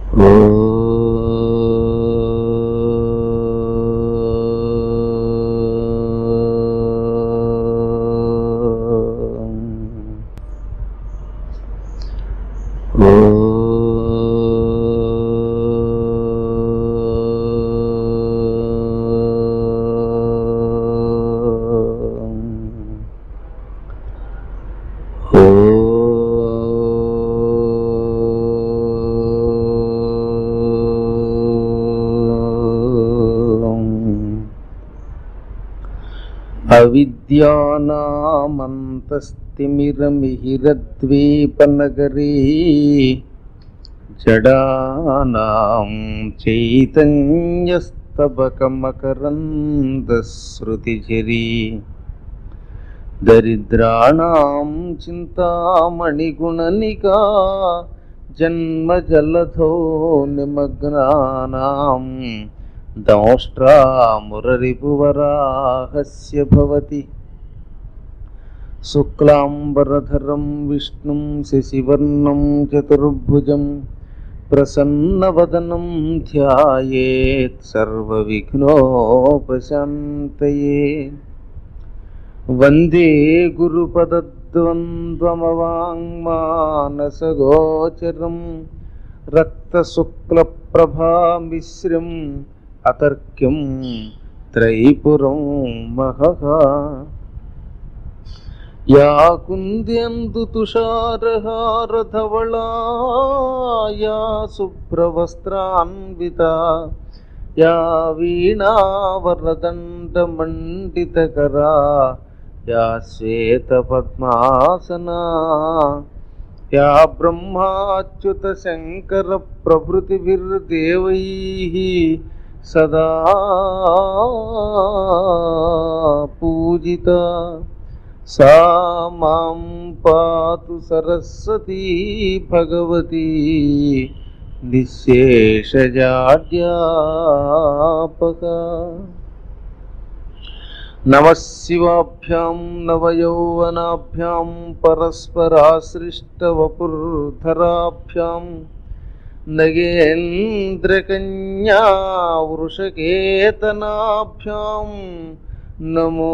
అవిద్యానామంతస్తిమిరమిహిరద్వీపనగరీ జడానాం చైతన్యస్తబకమకరందశ్రుతిఝరీ దరిద్రాణం చింతామణిగుణనికా జన్మజలధో నిమగ్నానాం దంష్ట్రామురరిపువరాహస్య భవతి శుక్లాంబరధరం విష్ణుం శశివర్ణం చతుర్భుజం ప్రసన్నవదనం ధ్యాయేత్ సర్వవిఘ్నోపశాంతయే వందే గురుపదద్వంద్వమవాङ्మానసగోచరం రక్తశుక్లప్రభామిశ్రం అతర్క్యం త్రైపురం మహః యా కుంద్యందు తుషారహారధవళా యా శుభ్రవస్త్రాన్విత యా వీణావరదండమండితకరా యా శ్వేతపద్మాసనా యా బ్రహ్మాచ్యుత శంకర ప్రభృతిభిర్దేవైः సదా పూజిత సా మాం పాతు సరస్వతీ భగవతి నిశేషజాడ్యాపక నమశివాభ్యాం నవయౌవనాభ్యాం పరస్పరాశ్రిష్టవపుర్ధరాభ్యాం నగేంద్రకన్యా వృషకేతనాభ్యాం నమో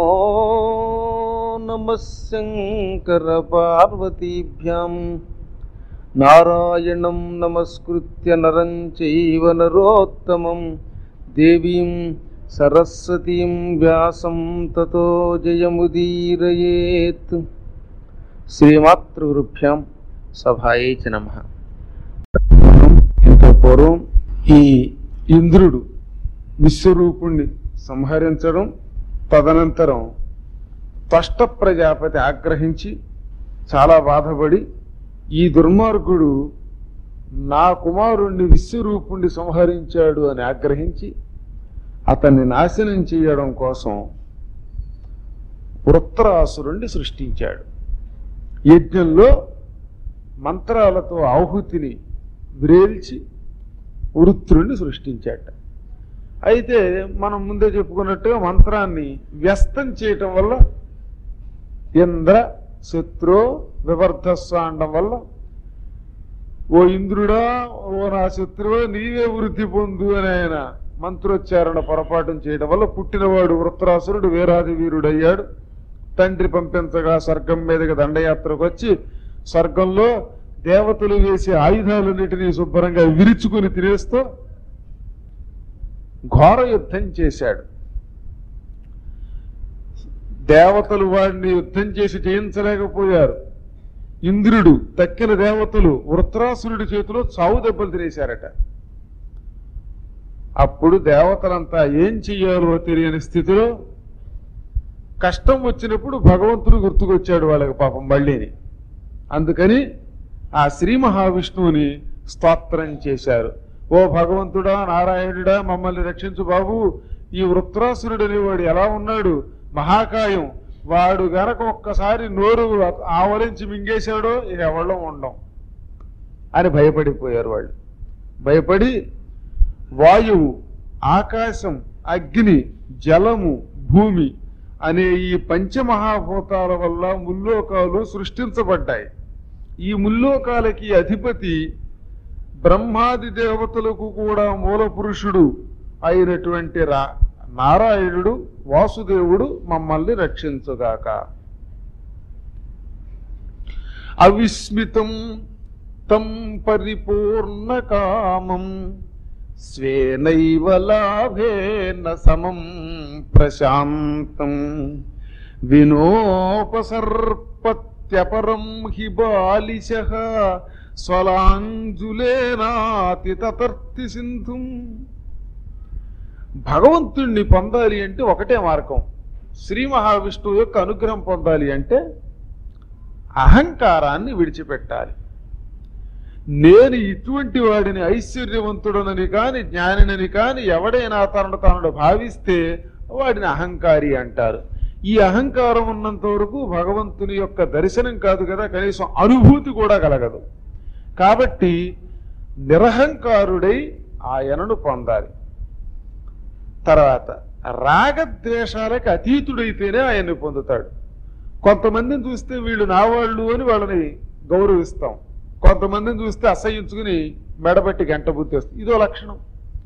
నమః శంకరపార్వతీభ్యాం నారాయణం నమస్కృత్య నరం చైవ నరోత్తమం దేవీం సరస్వతీం వ్యాసం తతో జయముదీరయేత్ శ్రీమాతృగురుభ్యాం సభాయే చ నమః ఇంత పూర్వం ఈ ఇంద్రుడు విశ్వరూపుణ్ణి సంహరించడం తదనంతరం త్వష్ట ప్రజాపతి ఆగ్రహించి చాలా బాధపడి ఈ దుర్మార్గుడు నా కుమారుణ్ణి విశ్వరూపుణ్ణి సంహరించాడు అని ఆగ్రహించి అతన్ని నాశనం చేయడం కోసం వృత్రాసురుణ్ణి సృష్టించాడు యజ్ఞంలో మంత్రాలతో ఆహుతిని వ్రేల్చి వృత్రుణ్ణి సృష్టించాట అయితే మనం ముందే చెప్పుకున్నట్టుగా మంత్రాన్ని వ్యస్తం చేయటం వల్ల ఇంద్ర శత్రు వివర్ధస్వ అనడం వల్ల ఓ ఇంద్రుడా ఓ నా శత్రువు నీవే వృద్ధి పొందు అని ఆయన మంత్రోచ్చారణ పొరపాటు చేయడం వల్ల పుట్టినవాడు వృత్రాసురుడు వీరాది వీరుడయ్యాడు తండ్రి పంపించగా స్వర్గం మీదకి దండయాత్రకు వచ్చి స్వర్గంలో దేవతలు వేసే ఆయుధాలన్నిటినీ శుభ్రంగా విరుచుకుని తినేస్తూ ఘోర యుద్ధం చేశాడు దేవతలు వాడిని యుద్ధం చేసి జయించలేకపోయారు ఇంద్రుడు తక్కిన దేవతలు వృత్రాసురుడి చేతిలో చావు దెబ్బలు తినేశారట అప్పుడు దేవతలంతా ఏం చెయ్యాలో తెలియని స్థితిలో కష్టం వచ్చినప్పుడు భగవంతుడు గుర్తుకొచ్చాడు వాళ్ళకి పాపం మళ్ళీని అందుకని ఆ శ్రీ మహావిష్ణువుని స్తోత్రం చేశారు ఓ భగవంతుడా నారాయణుడా మమ్మల్ని రక్షించు బాబు ఈ వృత్రాసురుడు అనేవాడు ఎలా ఉన్నాడు మహాకాయం వాడు గనక ఒక్కసారి నోరు ఆవరించి మింగేశాడో ఇక ఎవళ్ళం ఉండం అని భయపడిపోయారు వాళ్ళు భయపడి వాయువు ఆకాశం అగ్ని జలము భూమి అనే ఈ పంచమహాభూతాల వల్ల ముల్లోకాలు సృష్టించబడ్డాయి ఈ ముల్లోకాలకి అధిపతి బ్రహ్మాది దేవతలకు కూడా మూల పురుషుడు అయినటువంటి రా నారాయణుడు వాసుదేవుడు మమ్మల్ని రక్షించుగాక అవిస్మితం తం పరిపూర్ణ కామం స్వేనైవ లాభేన సమం ప్రశాంతం వినోపసర్పత్యపరం హి బాలిశ స్వలాంజులేనాతి తతర్తి సింధుం భగవంతుణ్ణి పొందాలి అంటే ఒకటే మార్గం శ్రీ మహావిష్ణువు యొక్క అనుగ్రహం పొందాలి అంటే అహంకారాన్ని విడిచిపెట్టాలి నేను ఇటువంటి వాడిని ఐశ్వర్యవంతుడనని కాని జ్ఞానినని కాని ఎవడైనా తనను తనను భావిస్తే వాడిని అహంకారి అంటారు ఈ అహంకారం ఉన్నంత వరకు భగవంతుని యొక్క దర్శనం కాదు కదా కనీసం అనుభూతి కూడా కలగదు కాబట్టి నిరహంకారుడై ఆయనను పొందాలి తర్వాత రాగద్వేషాలకు అతీతుడైతేనే ఆయన్ని పొందుతాడు కొంతమందిని చూస్తే వీళ్ళు నా వాళ్ళు అని వాళ్ళని గౌరవిస్తాం కొంతమందిని చూస్తే అసహించుకుని మెడబెట్టి గంట బుద్ధి వస్తుంది ఇదో లక్షణం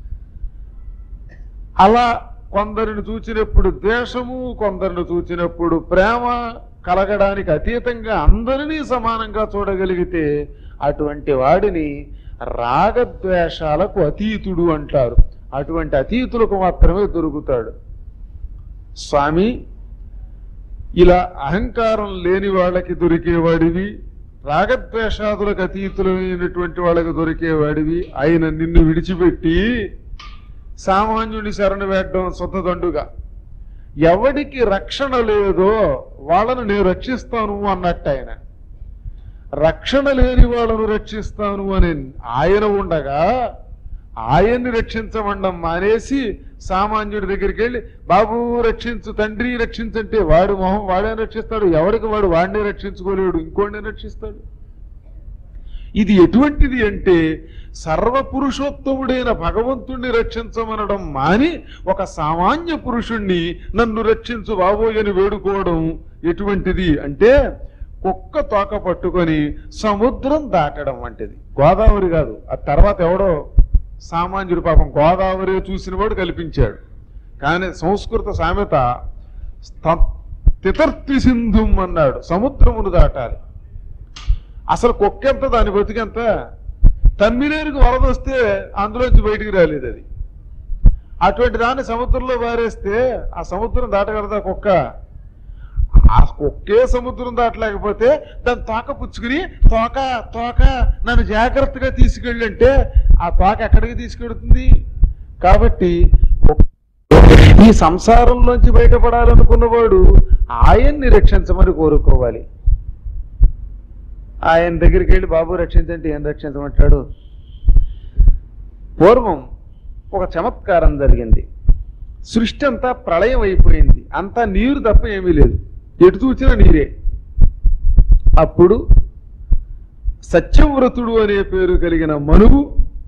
అలా కొందరిని చూచినప్పుడు ద్వేషము కొందరిని చూచినప్పుడు ప్రేమ కలగడానికి అతీతంగా అందరినీ సమానంగా చూడగలిగితే అటువంటి వాడిని రాగద్వేషాలకు అతీతుడు అంటారు అటువంటి అతీతులకు మాత్రమే దొరుకుతాడు స్వామి ఇలా అహంకారం లేని వాళ్ళకి దొరికేవాడివి రాగద్వేషాదులకు అతీతులైనటువంటి వాళ్ళకి దొరికేవాడివి ఆయన నిన్ను విడిచిపెట్టి సామాన్యుని శరణు వేయడం సొంతదండుగా ఎవడికి రక్షణ లేదో వాళ్ళను నేను రక్షిస్తాను అన్నట్టు ఆయన రక్షణ లేని వాళ్ళను రక్షిస్తాను అని ఆయన ఉండగా ఆయన్ని రక్షించమండం మానేసి సామాన్యుడి దగ్గరికి వెళ్ళి బాబు రక్షించు తండ్రి రక్షించంటే వాడు మొహం వాడే రక్షిస్తాడు ఎవరికి వాడు వాడినే రక్షించుకోలేడు ఇంకోడినే రక్షిస్తాడు ఇది ఎటువంటిది అంటే సర్వపురుషోత్తముడైన భగవంతుణ్ణి రక్షించమనడం మాని ఒక సామాన్య పురుషుణ్ణి నన్ను రక్షించు బాబోయని వేడుకోవడం ఎటువంటిది అంటే కుక్క తోక పట్టుకొని సముద్రం దాటడం వంటిది గోదావరి కాదు ఆ తర్వాత ఎవడో సామాన్యుడు పాపం గోదావరి చూసిన వాడు కల్పించాడు కానీ సంస్కృత సామెత స్త- తితర్తి సింధుం అన్నాడు సముద్రమును దాటాలి అసలు కుక్కెంత దాని బతికెంత తమ్మినేరుకు వరద వస్తే అందులోంచి బయటికి రాలేదు అది అటువంటి దాన్ని సముద్రంలో పారేస్తే ఆ సముద్రం దాటగలదా కుక్క ఆ కుక్కే సముద్రం దాటలేకపోతే దాని తోక పుచ్చుకుని తోక తోక నన్ను జాగ్రత్తగా తీసుకెళ్ళంటే ఆ తోక ఎక్కడికి తీసుకెడుతుంది కాబట్టి కుక్క- ఈ సంసారంలోంచి బయటపడాలనుకున్నవాడు ఆయన్ని రక్షించమని కోరుకోవాలి ఆయన దగ్గరికి వెళ్ళి బాబు రక్షించంటే ఏం రక్షించమంటాడు పూర్వం ఒక చమత్కారం జరిగింది సృష్టి అంతా ప్రళయం అయిపోయింది అంతా నీరు తప్ప ఏమీ లేదు ఎటు చూసినా నీరే అప్పుడు సత్యవ్రతుడు అనే పేరు కలిగిన మనువు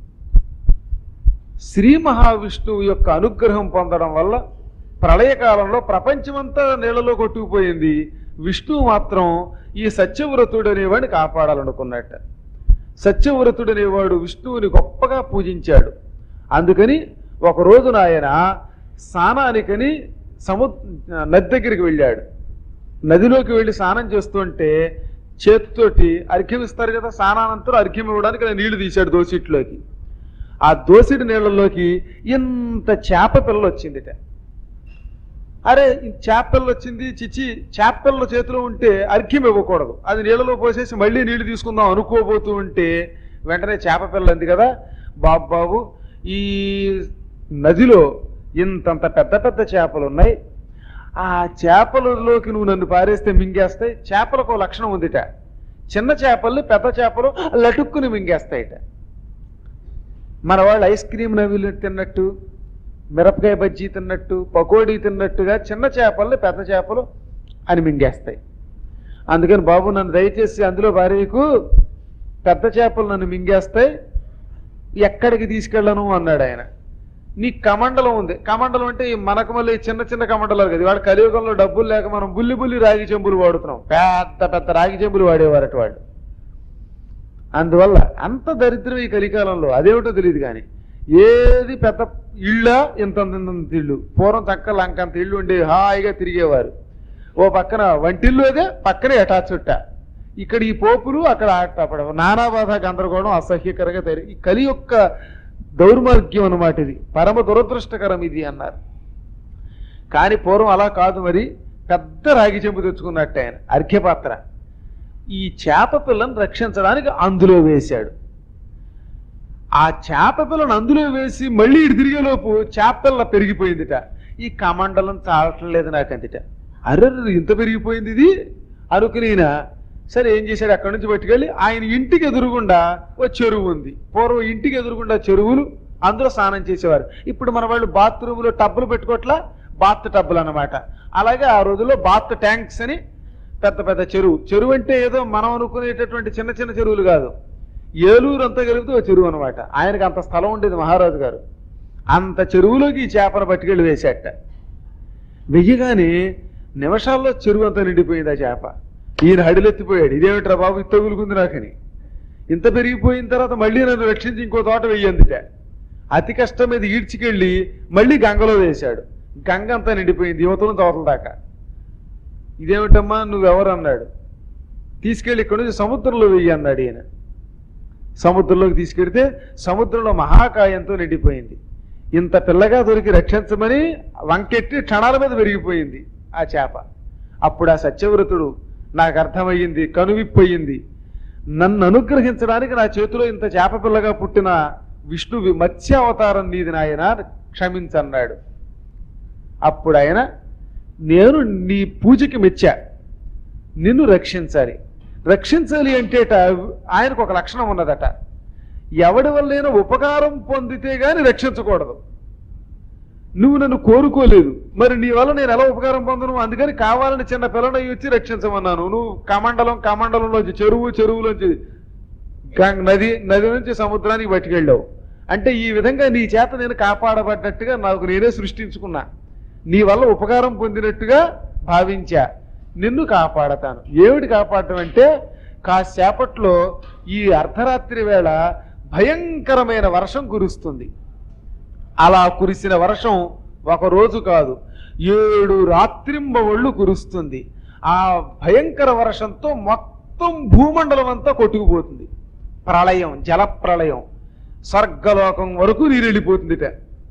శ్రీ మహావిష్ణువు యొక్క అనుగ్రహం పొందడం వల్ల ప్రళయకాలంలో ప్రపంచమంతా నీళ్లలో కొట్టుకుపోయింది విష్ణువు మాత్రం ఈ సత్యవ్రతుడు అనేవాడిని కాపాడాలనుకున్నట్ట సత్యవ్రతుడు అనేవాడు విష్ణువుని గొప్పగా పూజించాడు అందుకని ఒక రోజున ఆయన స్నానానికని సము నది దగ్గరికి వెళ్ళాడు నదిలోకి వెళ్ళి స్నానం చేస్తుంటే చేతితోటి అర్ఘ్యం ఇస్తారు కదా స్నానానంతరం అర్ఘ్యం ఇవ్వడానికి ఆయన నీళ్లు తీశాడు దోసిట్లోకి ఆ దోసిడి నీళ్ళలోకి ఇంత చేప పిల్ల వచ్చిందిట అరే ఈ చేప పిల్ల వచ్చింది చిచి చేప పిల్ల చేతిలో ఉంటే అర్ఘ్యం ఇవ్వకూడదు అది నీళ్ళలో పోసేసి మళ్ళీ నీళ్లు తీసుకుందాం అనుకోబోతూ ఉంటే వెంటనే చేప పిల్ల ఉంది కదా బాబు బాబు ఈ నదిలో ఇంతంత పెద్ద పెద్ద చేపలు ఉన్నాయి ఆ చేపలలోకి నువ్వు నన్ను పారేస్తే మింగేస్తాయి చేపలకు ఒక లక్షణం ఉందిట చిన్న చేపల్ని పెద్ద చేపలు లటుక్కుని మింగేస్తాయిట మన వాళ్ళు ఐస్ క్రీమ్ నవ్వులు తిన్నట్టు మిరపకాయ బజ్జీ తిన్నట్టు పకోడీ తిన్నట్టుగా చిన్న చేపల్ని పెద్ద చేపలు అని మింగేస్తాయి అందుకని బాబు నన్ను దయచేసి అందులో భార్యకు పెద్ద చేపలు నన్ను మింగేస్తాయి ఎక్కడికి తీసుకెళ్ళను అన్నాడు ఆయన నీ కమండలం ఉంది కమండలం అంటే ఈ మనకు మళ్ళీ చిన్న చిన్న కమండలాలు కదా వాడు కలియుగంలో డబ్బులు లేక మనం బుల్లి బుల్లి రాగి చెంబులు వాడుతున్నాం పెద్ద పెద్ద రాగి చెంబులు వాడేవారట వాళ్ళు అందువల్ల అంత దరిద్రం ఈ కలికాలంలో అదేమిటో తెలియదు కానీ ఏది పెద్ద ఇళ్ళ ఇంత ఇంత ఇళ్ళు పూర్వం తక్క లంకంత ఇళ్ళు ఉండి హాయిగా తిరిగేవారు ఓ పక్కన వంటిల్లు అదే పక్కనే ఎటా చుట్ట ఇక్కడ ఈ పోపులు అక్కడ అట్టపడ నానా బాధ గందరగోళం అసహ్యకరంగా తయారు ఈ కలి యొక్క దౌర్మార్గ్యం అన్నమాట ఇది పరమ దురదృష్టకరం ఇది అన్నారు కానీ పూర్వం అలా కాదు మరి పెద్ద రాగి చెంబు తెచ్చుకున్నట్టు ఆయన అర్ఘ్యపాత్ర ఈ చేప పిల్లను రక్షించడానికి అందులో వేశాడు ఆ చేప పిల్లను అందులో వేసి మళ్ళీ ఇటు తిరిగేలోపు చేప పిల్ల పెరిగిపోయిందిట ఈ కమండలం చాలటం లేదు నాకు అందిట అర్ర ఇంత పెరిగిపోయింది ఇది అనుకుని ఈయన సరే ఏం చేశాడు అక్కడి నుంచి పట్టుకెళ్ళి ఆయన ఇంటికి ఎదురుగుండా ఓ చెరువు ఉంది పూర్వం ఇంటికి ఎదురుగుండా చెరువులు అందులో స్నానం చేసేవారు ఇప్పుడు మన వాళ్ళు బాత్రూంలో టబ్బులు పెట్టుకోవట్లా బాత్ టబ్బులు అన్నమాట అలాగే ఆ రోజుల్లో బాత్ ట్యాంక్స్ అని పెద్ద పెద్ద చెరువు చెరువు అంటే ఏదో మనం అనుకునేటటువంటి చిన్న చిన్న చెరువులు కాదు ఏలూరు అంతా కలిపితే ఒక చెరువు అనమాట ఆయనకి అంత స్థలం ఉండేది మహారాజు గారు అంత చెరువులోకి ఈ చేపను పట్టుకెళ్ళి వేసేట వెయ్యగానే నిమిషాల్లో చెరువు అంతా నిండిపోయింది ఆ చేప ఈయన హడిలెత్తిపోయాడు ఇదేమిట్రా బాబు ఇంత తగులుకుంది నాకని ఇంత పెరిగిపోయిన తర్వాత మళ్ళీ నన్ను రక్షించి ఇంకో తోట వెయ్యందిట అతి కష్టం మీద ఈడ్చికెళ్ళి మళ్ళీ గంగలో వేశాడు గంగ అంతా నిండిపోయింది యువతలు తోటల దాకా ఇదేమిటమ్మా నువ్వెవరు అన్నాడు తీసుకెళ్ళి ఇక్కడ నుంచి సముద్రంలో వెయ్యి అన్నాడు ఈయన సముద్రంలోకి తీసుకెడితే సముద్రంలో మహాకాయంతో నిండిపోయింది ఇంత పిల్లగా దొరికి రక్షించమని వంకెట్టి క్షణాల మీద పెరిగిపోయింది ఆ చేప అప్పుడు ఆ సత్యవ్రతుడు నాకు అర్థమయ్యింది కనువిప్పయింది నన్ను అనుగ్రహించడానికి నా చేతిలో ఇంత చేప పిల్లగా పుట్టిన విష్ణు వి- మత్స్య అవతారం నీది నాయన క్షమించన్నాడు అప్పుడు ఆయన నేను నీ పూజకి మెచ్చా నిన్ను రక్షించాలి రక్షించాలి అంటేట ఆయనకు ఒక లక్షణం ఉన్నదట ఎవడి వల్లైనా ఉపకారం పొందితే గాని రక్షించకూడదు నువ్వు నన్ను కోరుకోలేదు మరి నీ వల్ల నేను ఎలా ఉపకారం పొందను అందుకని కావాలని చిన్న పిల్లని వచ్చి రక్షించమన్నాను నువ్వు కమండలం కమండలంలోంచి చెరువు చెరువులోంచి గంగ నది నది నుంచి సముద్రానికి పట్టుకెళ్ళావు అంటే ఈ విధంగా నీ చేత నేను కాపాడబడ్డట్టుగా నాకు నేనే సృష్టించుకున్నా నీ వల్ల ఉపకారం పొందినట్టుగా భావించా నిన్ను కాపాడతాను ఏమిటి కాపాడటం అంటే కాసేపట్లో ఈ అర్ధరాత్రి వేళ భయంకరమైన వర్షం కురుస్తుంది అలా కురిసిన వర్షం ఒక రోజు కాదు ఏడు రాత్రింబవళ్ళు కురుస్తుంది ఆ భయంకర వర్షంతో మొత్తం భూమండలం అంతా కొట్టుకుపోతుంది ప్రళయం జల ప్రళయం స్వర్గలోకం వరకు నీరు వెళ్ళిపోతుందిట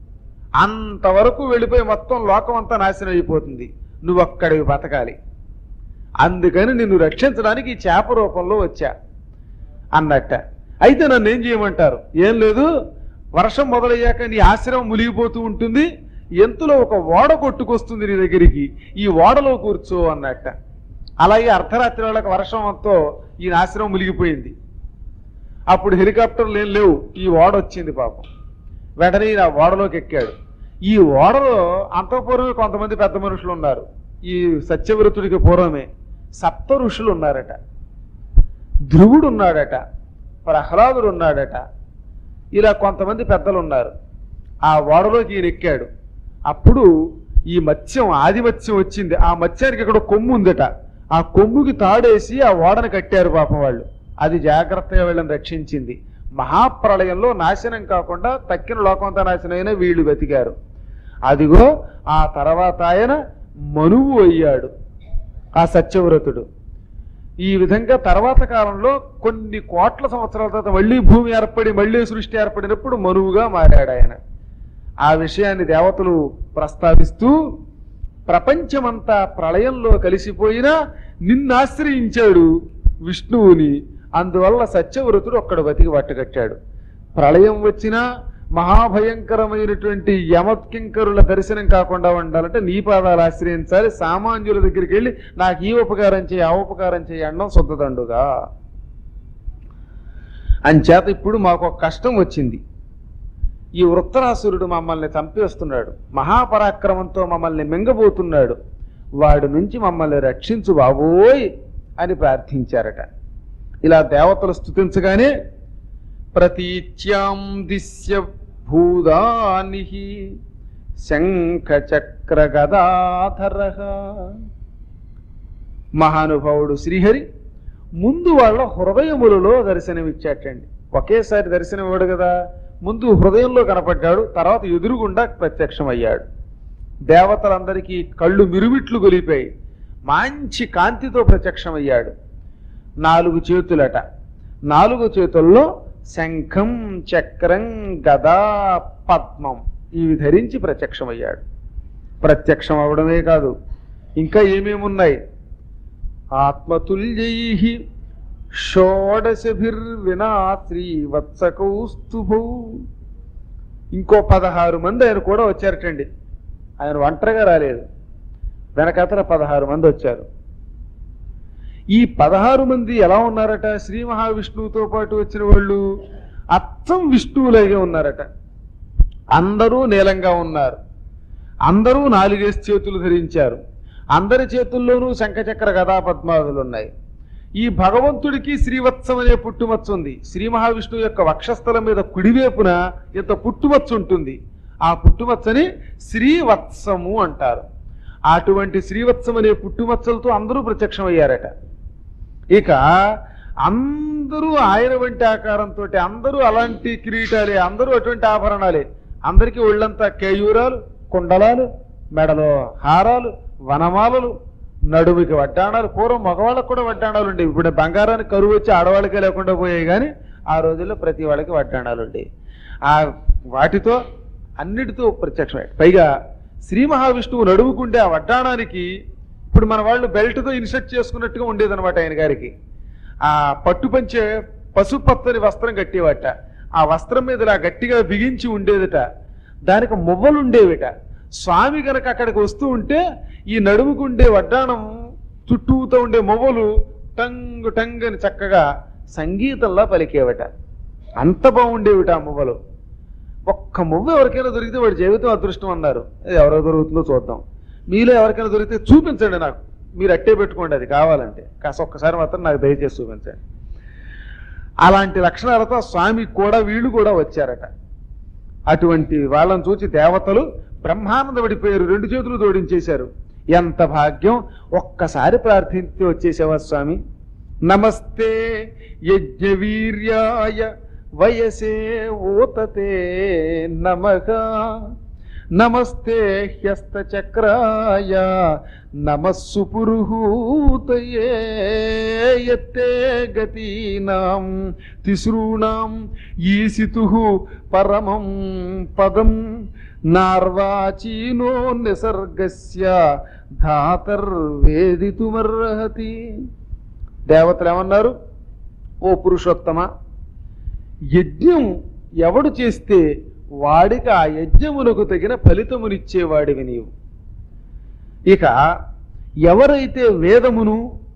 అంతవరకు వెళ్ళిపోయి మొత్తం లోకం అంతా నాశనం అయిపోతుంది నువ్వు అక్కడికి బతకాలి అందుకని నిన్ను రక్షించడానికి ఈ చేప రూపంలో వచ్చా అన్నట్ట అయితే నన్ను ఏం చేయమంటారు ఏం లేదు వర్షం మొదలయ్యాక నీ ఆశ్రమం మునిగిపోతూ ఉంటుంది ఎంతలో ఒక ఓడ కొట్టుకొస్తుంది నీ దగ్గరికి ఈ ఓడలో కూర్చో అన్నట్ట అలాగే అర్ధరాత్రి వాళ్ళకి వర్షం అంతా ఈ ఆశ్రమం మునిగిపోయింది అప్పుడు హెలికాప్టర్లు ఏం లేవు ఈ ఓడ వచ్చింది పాపం వెంటనే ఈయన ఆ ఓడలోకి ఎక్కాడు ఈ ఓడలో అంతఃపూర్వమే కొంతమంది పెద్ద మనుషులు ఉన్నారు ఈ సత్యవ్రతుడికి పూర్వమే సప్త ఋషులు ఉన్నారట ధ్రువుడు ఉన్నాడట ప్రహ్లాదుడు ఉన్నాడట ఇలా కొంతమంది పెద్దలు ఉన్నారు ఆ ఓడలోకి ఈయన ఎక్కాడు అప్పుడు ఈ మత్స్యం ఆది మత్స్యం వచ్చింది ఆ మత్స్యానికి ఇక్కడ కొమ్ము ఉందట ఆ కొమ్ముకి తాడేసి ఆ ఓడని కట్టారు పాపం వాళ్ళు అది జాగ్రత్తగా వీళ్ళని రక్షించింది మహాప్రళయంలో నాశనం కాకుండా తక్కిన లోకమంతా నాశనమైన వీళ్ళు బతికారు అదిగో ఆ తర్వాత ఆయన మనువు అయ్యాడు ఆ సత్యవ్రతుడు ఈ విధంగా తర్వాత కాలంలో కొన్ని కోట్ల సంవత్సరాల తర్వాత మళ్ళీ భూమి ఏర్పడి మళ్ళీ సృష్టి ఏర్పడినప్పుడు మనువుగా మారాడు ఆయన ఆ విషయాన్ని దేవతలు ప్రస్తావిస్తూ ప్రపంచమంతా ప్రళయంలో కలిసిపోయినా నిన్నాశ్రయించాడు విష్ణువుని అందువల్ల సత్యవ్రతుడు ఒక్కడ బతికి పట్టుకట్టాడు ప్రళయం వచ్చినా మహాభయంకరమైనటువంటి యమకింకరుల దర్శనం కాకుండా ఉండాలంటే నీ పాదాలు ఆశ్రయించాలి సామాన్యుల దగ్గరికి వెళ్ళి నాకు ఈ ఉపకారం చేయి ఆ ఉపకారం చేయి అనడం శుద్ధదండుగా అంచేత ఇప్పుడు మాకు ఒక కష్టం వచ్చింది ఈ వృత్తరాసురుడు మమ్మల్ని చంపేస్తున్నాడు మహాపరాక్రమంతో మమ్మల్ని మింగబోతున్నాడు వాడి నుంచి మమ్మల్ని రక్షించు బాబోయ్ అని ప్రార్థించారట ఇలా దేవతలు స్తుతించగానే ప్రతీచ్యాం దిశ్య భూదాని శంఖ చక్ర గదాధర మహానుభావుడు శ్రీహరి ముందు వాళ్ళ హృదయములలో దర్శనమిచ్చాటండి ఒకేసారి దర్శనం ఇవ్వడు కదా ముందు హృదయంలో కనపడ్డాడు తర్వాత ఎదురుగుండా ప్రత్యక్షమయ్యాడు దేవతలందరికీ కళ్ళు మిరుమిట్లు గొలిపాయి మంచి కాంతితో ప్రత్యక్షమయ్యాడు నాలుగు చేతులట నాలుగు చేతుల్లో శంఖం చక్రం గదా పద్మం ఇవి ధరించి ప్రత్యక్షమయ్యాడు ప్రత్యక్షం అవడమే కాదు ఇంకా ఏమేమున్నాయి ఆత్మతుల్యై షోడశభిర్వినా శ్రీవత్సకౌస్తుభౌ ఇంకో పదహారు మంది ఆయన కూడా వచ్చారటండి ఆయన ఒంటరిగా రాలేదు వెనకతల పదహారు మంది వచ్చారు ఈ పదహారు మంది ఎలా ఉన్నారట శ్రీ మహావిష్ణువుతో పాటు వచ్చిన వాళ్ళు అచ్చం విష్ణువులాగే ఉన్నారట అందరూ నీలంగా ఉన్నారు అందరూ నాలుగేసి చేతులు ధరించారు అందరి చేతుల్లోనూ శంఖచక్ర గదా పద్మాదులు ఉన్నాయి ఈ భగవంతుడికి శ్రీవత్సం అనే పుట్టుమచ్చ ఉంది శ్రీ మహావిష్ణువు యొక్క వక్షస్థలం మీద కుడివైపున ఇంత పుట్టుమచ్చ ఉంటుంది ఆ పుట్టుమచ్చని శ్రీవత్సము అంటారు అటువంటి శ్రీవత్సం అనే పుట్టుమచ్చలతో అందరూ ప్రత్యక్షమయ్యారట ఇక అందరూ ఆయన వంటి ఆకారంతో అందరూ అలాంటి కిరీటాలే అందరూ అటువంటి ఆభరణాలే అందరికీ ఒళ్ళంతా కేయూరాలు కుండలాలు మెడలో హారాలు వనమాలలు నడుముకి వడ్డాణాలు పూర్వం మగవాళ్ళకు కూడా వడ్డాణాలు ఉండేవి ఇప్పుడు బంగారానికి కరువు వచ్చి ఆడవాళ్ళకే లేకుండా పోయాయి కానీ ఆ రోజుల్లో ప్రతి వాళ్ళకి వడ్డాణాలు ఉండేవి ఆ వాటితో అన్నిటితో ప్రత్యక్షమై పైగా శ్రీ మహావిష్ణువు నడుముకుండే ఆ వడ్డాణానికి ఇప్పుడు మన వాళ్ళు బెల్ట్తో ఇన్సర్ట్ చేసుకున్నట్టుగా ఉండేదన్నమాట ఆయన గారికి ఆ పట్టు పంచే పసుపచ్చని వస్త్రం కట్టేవట ఆ వస్త్రం మీద ఇలా గట్టిగా బిగించి ఉండేదట దానికి మువ్వలు ఉండేవిట స్వామి గనక అక్కడికి వస్తూ ఉంటే ఈ నడుముకుండే వడ్డాణం చుట్టూతో ఉండే మువ్వలు టంగ్ టంగ్ అని చక్కగా సంగీతంలా పలికేవట అంత బాగుండేవిట ఆ మువ్వలు ఒక్క మువ్వ ఎవరికైనా దొరికితే వాడి జీవితం అదృష్టం అన్నారు అది ఎవరో దొరుకుతుందో చూద్దాం మీలో ఎవరికైనా దొరికితే చూపించండి నాకు మీరు అట్టే పెట్టుకోండి అది కావాలంటే కాస్త ఒక్కసారి మాత్రం నాకు దయచేసి చూపించండి అలాంటి లక్షణాలతో స్వామి కూడా వీళ్ళు కూడా వచ్చారట అటువంటి వాళ్ళని చూసి దేవతలు బ్రహ్మానంద పడిపోయారు రెండు చేతులు జోడించేశారు ఎంత భాగ్యం ఒక్కసారి ప్రార్థించి వచ్చేసావా స్వామి నమస్తే యజ్ఞవీర్యాయ వయసే ఓతతే నమః నమస్తే హ్యస్తచక్రాయ నమస్సు పురుహూతయే యత్తే గతీనాం తిసృణాం ఈసితు పరమం పదం నార్వాచీనో నిసర్గస్య ధాతర్వేదితుమర్హతి దేవతలు ఏమన్నారు ఓ పురుషోత్తమ యజ్ఞం ఎవడు చేస్తే వాడికి ఆ యజ్ఞమునకు తగిన ఫలితమునిచ్చేవాడివి నీవు ఇక ఎవరైతే వేదమును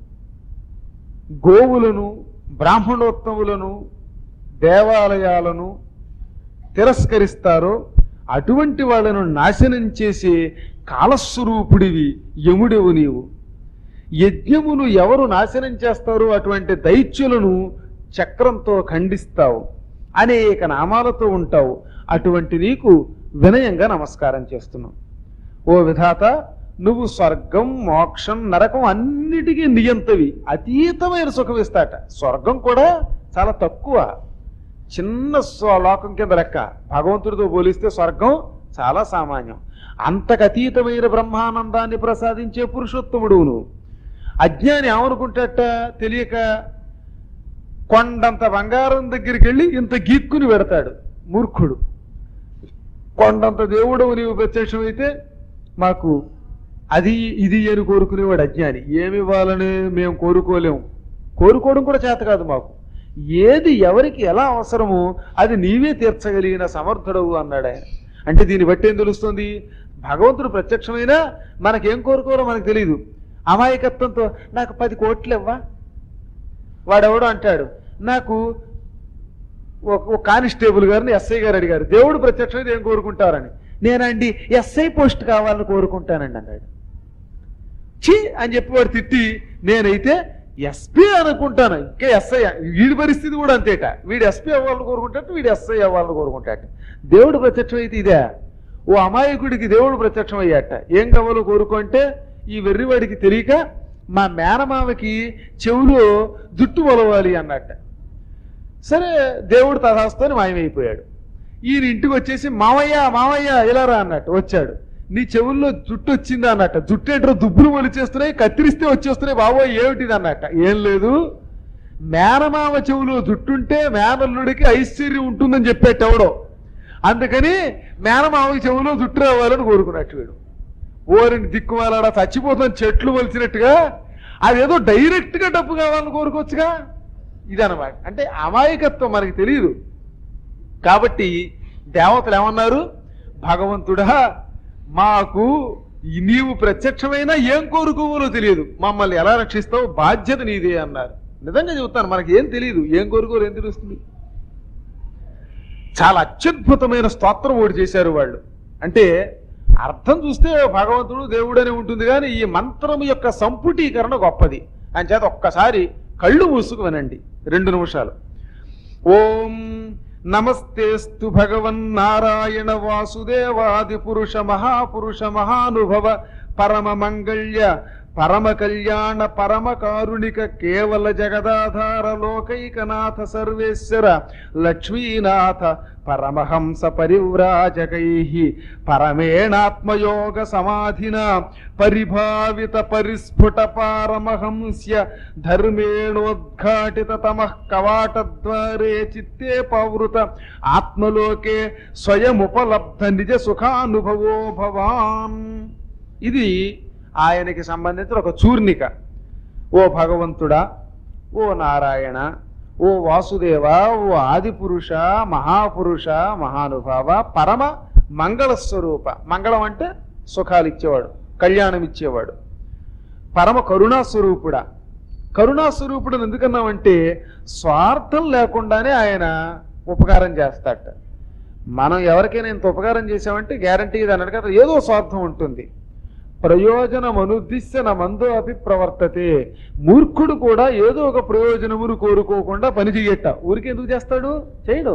గోవులను బ్రాహ్మణోత్తములను దేవాలయాలను తిరస్కరిస్తారో అటువంటి వాళ్ళను నాశనం చేసే కాలస్వరూపుడివి యముడెవు నీవు యజ్ఞమును ఎవరు నాశనం చేస్తారో అటువంటి దైత్యులను చక్రంతో ఖండిస్తావు అనేక నామాలతో ఉంటావు అటువంటి నీకు వినయంగా నమస్కారం చేస్తున్నాం ఓ విధాత నువ్వు స్వర్గం మోక్షం నరకం అన్నిటికీ నియంతవి అతీతమైన సుఖం ఇస్తాట స్వర్గం కూడా చాలా తక్కువ చిన్న స్వ- లోకం కింద లెక్క భగవంతుడితో పోలిస్తే స్వర్గం చాలా సామాన్యం అంతకు అతీతమైన బ్రహ్మానందాన్ని ప్రసాదించే పురుషోత్తముడు నువ్వు అజ్ఞాని ఏమనుకుంటాట తెలియక కొండంత బంగారం దగ్గరికి వెళ్ళి ఇంత గీక్కుని పెడతాడు మూర్ఖుడు కొండంత దేవుడు నీవు ప్రత్యక్షమైతే మాకు అది ఇది అని కోరుకునేవాడు అజ్ఞాని ఏమి ఇవ్వాలని మేము కోరుకోలేము కోరుకోవడం కూడా చేత కాదు మాకు ఏది ఎవరికి ఎలా అవసరమో అది నీవే తీర్చగలిగిన సమర్థుడవు అన్నాడు ఆయన అంటే దీన్ని బట్టి ఏం తెలుస్తుంది భగవంతుడు ప్రత్యక్షమైనా మనకేం కోరుకోరో మనకు తెలియదు అమాయకత్వంతో నాకు పది కోట్లు ఇవ్వా వాడెవడో అంటాడు నాకు ఒక ఒక కానిస్టేబుల్ గారిని ఎస్ఐ గారు అడిగారు దేవుడు ప్రత్యక్షమైతే ఏం కోరుకుంటారని నేనండి ఎస్ఐ పోస్ట్ కావాలని కోరుకుంటానండి అన్నాడు ఛీ అని చెప్పి వాడు తిట్టి నేనైతే ఎస్పీ అనుకుంటాను ఇంకా ఎస్ఐ వీడి పరిస్థితి కూడా అంతేట వీడు ఎస్పీ అవ్వాలని కోరుకుంటాడు వీడు ఎస్ఐ అవ్వాలని కోరుకుంటాడు దేవుడు ప్రత్యక్షం అయితే ఇదే ఓ అమాయకుడికి దేవుడు ప్రత్యక్షం అయ్యాట ఏం కావాలో కోరుకుంటే ఈ వెర్రివాడికి తెలియక మా మేనమామకి చెవులో జుట్టు మొలవాలి అన్నట్ట సరే దేవుడు తదాస్తని మాయమైపోయాడు ఈయన ఇంటికి వచ్చేసి మామయ్య మామయ్య ఇలా రా అన్నట్టు వచ్చాడు నీ చెవుల్లో జుట్టు వచ్చిందా అన్నట్ట జుట్టు ఏంటో దుబ్బులు మొలిచేస్తున్నాయి కత్తిరిస్తే వచ్చేస్తున్నాయి బాబోయ్ ఏమిటిది అన్నట్ట ఏం లేదు మేనమామ చెవులో జుట్టుంటే మేనల్లుడికి ఐశ్వర్యం ఉంటుందని చెప్పేట ఎవడో అందుకని మేనమామకి చెవులో జుట్టు రావాలని కోరుకున్నట్టు వీడు ఓరిని దిక్కుమాలాడ చచ్చిపోతాం చెట్లు వలిసినట్టుగా అదేదో డైరెక్ట్ గా డబ్బు కావాలని కోరుకోవచ్చుగా ఇదనమాట అంటే అమాయకత్వం మనకి తెలియదు కాబట్టి దేవతలు ఏమన్నారు భగవంతుడా మాకు ఈ నీవు ప్రత్యక్షమైన ఏం కోరుకోవాలో తెలియదు మమ్మల్ని ఎలా రక్షిస్తావు బాధ్యత నీదే అన్నారు నిజంగా చెబుతాను మనకి ఏం తెలియదు ఏం కోరుకోరు ఏం తెలుస్తుంది చాలా అత్యద్భుతమైన స్తోత్రం ఒకటి చేశారు వాళ్ళు అంటే అర్థం చూస్తే భగవంతుడు దేవుడనే ఉంటుంది కానీ ఈ మంత్రం యొక్క సంపుటీకరణ గొప్పది అని చేత ఒక్కసారి కళ్ళు మూసుకు వినండి రెండు నిమిషాలు ఓం నమస్తేస్తు భగవన్ నారాయణ వాసుదేవాది పురుష మహాపురుష మహానుభవ పరమ మంగళ్య పరమ కళ్యాణ పరమ కారుణిక కేవల జగదాధార లోకైకనాథ సర్వేశ్వర లక్ష్మీనాథ పరమహంస పరివ్రాజకై పరమేణాత్మయోగ సమాధిన పరిభావిత పరిస్ఫుట పారమహంస్య ధర్మేణోద్ఘాటిత తమ కవాటద్వారే చిత్తే పవృత ఆత్మలోకే స్వయముపలబ్ధ నిజ సుఖానుభవో భవాన్ ఇది ఆయనకి సంబంధించిన ఒక చూర్ణిక ఓ భగవంతుడా ఓ నారాయణ ఓ వాసుదేవ ఓ ఆదిపురుష మహాపురుష మహానుభావ పరమ మంగళ స్వరూప మంగళం అంటే సుఖాలు ఇచ్చేవాడు కళ్యాణం ఇచ్చేవాడు పరమ కరుణా స్వరూపుడా కరుణా స్వరూపుడు ఎందుకన్నామంటే స్వార్థం లేకుండానే ఆయన ఉపకారం చేస్తాట మనం ఎవరికైనా ఇంత ఉపకారం చేసామంటే గ్యారంటీ ఇది అన్నాడు కదా ఏదో స్వార్థం ఉంటుంది ప్రయోజనం అనుద్దిశ్య నా మందు అపి ప్రవర్తతే మూర్ఖుడు కూడా ఏదో ఒక ప్రయోజనమును కోరుకోకుండా పని చెయ్యట ఊరికి ఎందుకు చేస్తాడు చేయడు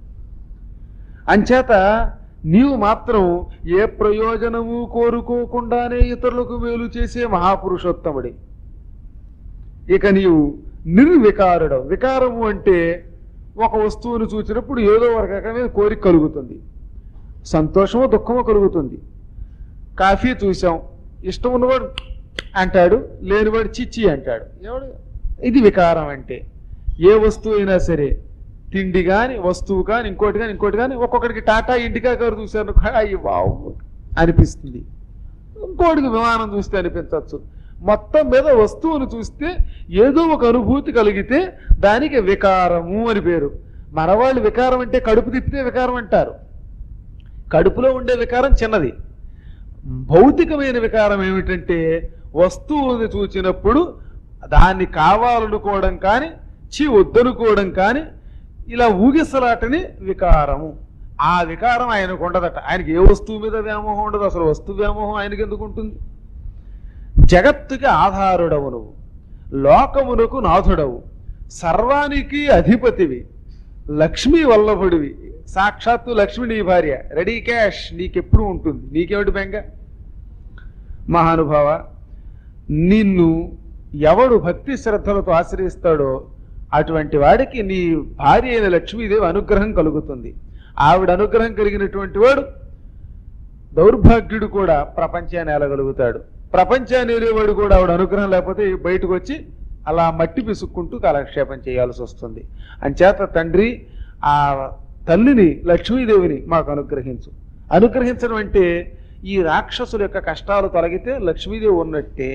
అంచేత నీవు మాత్రం ఏ ప్రయోజనము కోరుకోకుండానే ఇతరులకు మేలు చేసే మహాపురుషోత్తముడి ఇక నీవు నిర్వికారుడు వికారము అంటే ఒక వస్తువును చూసినప్పుడు ఏదో ఒక రకమైన కోరిక కలుగుతుంది సంతోషమో దుఃఖమో కలుగుతుంది కాఫీ చూసాం ఇష్టం ఉన్నవాడు అంటాడు లేనివాడు చిచ్చి అంటాడు ఎవడు ఇది వికారం అంటే ఏ వస్తువు అయినా సరే తిండి కానీ వస్తువు కానీ ఇంకోటి కానీ ఇంకోటి కానీ ఒక్కొక్కడికి టాటా ఇండికా కారు చూశాను అయ్యి బావు అనిపిస్తుంది ఇంకోటికి విమానం చూస్తే అనిపించవచ్చు మొత్తం మీద వస్తువును చూస్తే ఏదో ఒక అనుభూతి కలిగితే దానికి వికారము అని పేరు మనవాళ్ళు వికారం అంటే కడుపు తిప్పితే వికారం అంటారు కడుపులో ఉండే వికారం చిన్నది భౌతికమైన వికారం ఏమిటంటే వస్తువుని చూచినప్పుడు దాన్ని కావాలనుకోవడం కానీ చీ వద్దనుకోవడం కానీ ఇలా ఊగిసలాటని వికారము ఆ వికారం ఆయనకు ఉండదట ఆయనకి ఏ వస్తువు మీద వ్యామోహం ఉండదు అసలు వస్తువు వ్యామోహం ఆయనకి ఎందుకు ఉంటుంది జగత్తుకి ఆధారుడవు నువ్వు లోకమునకు నాథుడవు సర్వానికి అధిపతివి లక్ష్మీ వల్లభుడివి సాక్షాత్తు లక్ష్మి నీ భార్య రెడీ క్యాష్ నీకెప్పుడు ఉంటుంది నీకేమిటి బెంగ మహానుభావ నిన్ను ఎవడు భక్తి శ్రద్ధలతో ఆశ్రయిస్తాడో అటువంటి వాడికి నీ భార్య అయిన లక్ష్మీదేవి అనుగ్రహం కలుగుతుంది ఆవిడ అనుగ్రహం కలిగినటువంటి వాడు దౌర్భాగ్యుడు కూడా ప్రపంచాన్ని ఏలగలుగుతాడు ప్రపంచాన్ని ఏలేవాడు కూడా ఆవిడ అనుగ్రహం లేకపోతే బయటకు వచ్చి అలా మట్టి పిసుక్కుంటూ కాలక్షేపం చేయాల్సి వస్తుంది అంచేత తండ్రి ఆ తల్లిని లక్ష్మీదేవిని మాకు అనుగ్రహించు అనుగ్రహించడం అంటే ఈ రాక్షసుల యొక్క కష్టాలు తొలగితే లక్ష్మీదేవి ఉన్నట్టే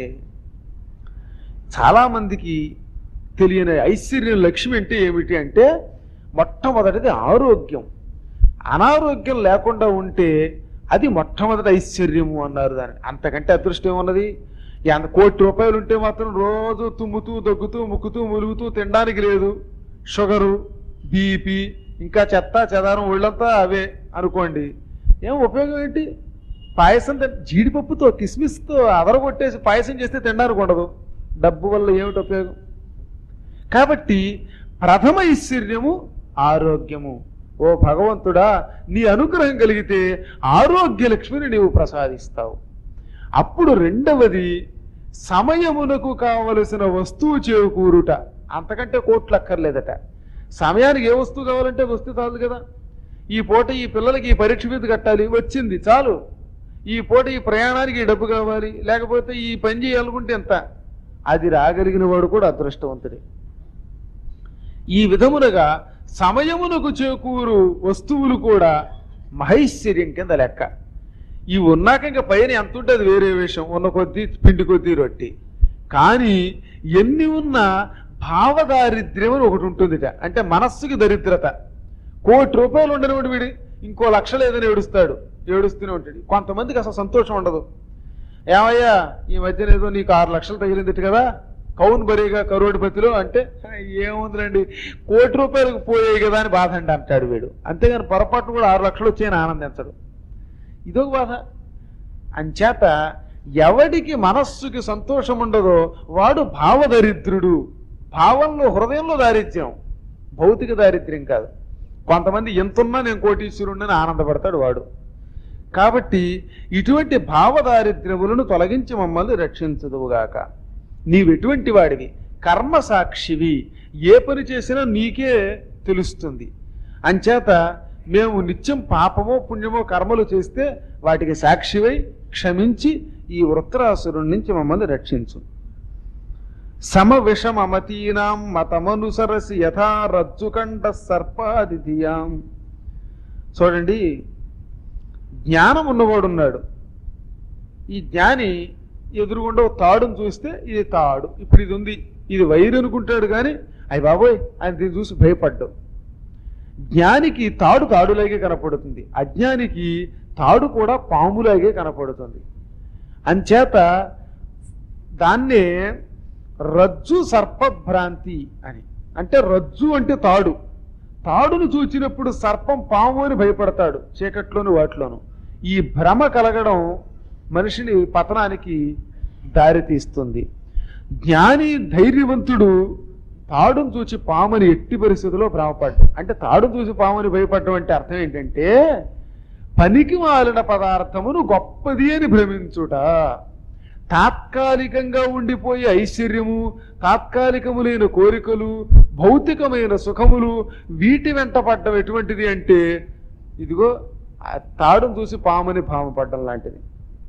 చాలా మందికి తెలియని ఐశ్వర్యం లక్ష్మి అంటే ఏమిటి అంటే మొట్టమొదటిది ఆరోగ్యం అనారోగ్యం లేకుండా ఉంటే అది మొట్టమొదటి ఐశ్వర్యము అన్నారు దాన్ని అంతకంటే అదృష్టం ఉన్నది ఎంత కోటి రూపాయలు ఉంటే మాత్రం రోజు తుమ్ముతూ దగ్గుతూ ముక్కుతూ ములుగుతూ తినడానికి లేదు షుగరు బీపీ ఇంకా చెత్త చెదారం ఒళ్ళంతా అవే అనుకోండి ఏం ఉపయోగం ఏంటి పాయసం తిన్- జీడిపప్పుతో కిస్మిస్తో అదరగొట్టేసి పాయసం చేస్తే తినడానికి ఉండదు డబ్బు వల్ల ఏమిటి ఉపయోగం కాబట్టి ప్రథమ ఐశ్వర్యము ఆరోగ్యము ఓ భగవంతుడా నీ అనుగ్రహం కలిగితే ఆరోగ్య లక్ష్మిని నీవు ప్రసాదిస్తావు అప్పుడు రెండవది సమయమునకు కావలసిన వస్తువు చేకూరుట అంతకంటే కోట్లు అక్కర్లేదట సమయానికి ఏ వస్తువు కావాలంటే వస్తువు చాలు కదా ఈ పూట ఈ పిల్లలకి ఈ పరీక్ష మీద కట్టాలి వచ్చింది చాలు ఈ పూట ఈ ప్రయాణానికి ఈ డబ్బు కావాలి లేకపోతే ఈ పని చేయాలనుకుంటే ఎంత అది రాగలిగిన వాడు కూడా అదృష్టవంతుడే ఈ విధమునగా సమయమునకు చేకూరు వస్తువులు కూడా మహైశ్వర్యం కింద లెక్క ఇవి ఉన్నాక ఇంకా పైన ఎంత ఉంటే అది వేరే విషయం ఉన్న కొద్దీ పిండి కొద్దీ రొట్టి కానీ ఎన్ని ఉన్నా భావదారిద్ర్యం అని ఒకటి ఉంటుందిట అంటే మనస్సుకి దరిద్రత కోటి రూపాయలు ఉండనివాడు వీడి ఇంకో లక్ష లేదని ఏడుస్తాడు ఏడుస్తూనే ఉంటాడు కొంతమందికి అసలు సంతోషం ఉండదు ఏమయ్యా ఈ మధ్యన ఏదో నీకు ఆరు లక్షలు తగిలిందిట కదా కౌన్ బరీగా కరోడిపతిలో అంటే ఏముందిలేండి కోటి రూపాయలకు పోయాయి కదా అని బాధ అండి అంటాడు వీడు అంతేగాని పొరపాటు కూడా ఆరు లక్షలు వచ్చాయని ఆనందించడు ఇదొక బాధ అంచేత ఎవడికి మనస్సుకి సంతోషం ఉండదో వాడు భావదరిద్రుడు భావంలో హృదయంలో దారిద్ర్యం భౌతిక దారిద్ర్యం కాదు కొంతమంది ఎంతున్నా నేను కోటీశ్వరుణ్ణి ఆనందపడతాడు వాడు కాబట్టి ఇటువంటి భావదారిద్ర్యములను తొలగించి మమ్మల్ని రక్షించదువుగాక నీవెటువంటి వాడివి కర్మ సాక్షివి ఏ పని చేసినా నీకే తెలుస్తుంది అంచేత మేము నిత్యం పాపమో పుణ్యమో కర్మలు చేస్తే వాటికి సాక్షివై క్షమించి ఈ వృత్రాసురుడి నుంచి మమ్మల్ని రక్షించు సమ విషమమతీనాం మతమనుసరసి యథా రజ్జుకంఠ సర్పాదిధియాం చూడండి జ్ఞానం ఉన్నవాడున్నాడు ఈ జ్ఞాని ఎదురుగుండా ఓ తాడును చూస్తే ఇది తాడు ఇప్పుడు ఇది ఉంది ఇది వైరు అనుకుంటాడు కానీ అయ్యి బాబోయ్ ఆయన దీన్ని చూసి భయపడ్డావు జ్ఞానికి తాడు తాడులాగే కనపడుతుంది అజ్ఞానికి తాడు కూడా పాములాగే కనపడుతుంది అంచేత దాన్నే రజ్జు సర్పభ్రాంతి అని అంటే రజ్జు అంటే తాడు తాడును చూచినప్పుడు సర్పం పాము అని భయపడతాడు చీకట్లోను వాటిలోను ఈ భ్రమ కలగడం మనిషిని పతనానికి దారితీస్తుంది జ్ఞాని ధైర్యవంతుడు తాడును చూసి పాముని ఎట్టి పరిస్థితిలో భ్రమపడ్డం అంటే తాడును చూసి పాముని భయపడడం అంటే అర్థం ఏంటంటే పనికి మాలిన పదార్థమును గొప్పది అని భ్రమించుట తాత్కాలికంగా ఉండిపోయే ఐశ్వర్యము తాత్కాలికములైన కోరికలు భౌతికమైన సుఖములు వీటి వెంట పడ్డం ఎటువంటిది అంటే ఇదిగో ఆ తాడును చూసి పాముని భామపడ్డం లాంటిది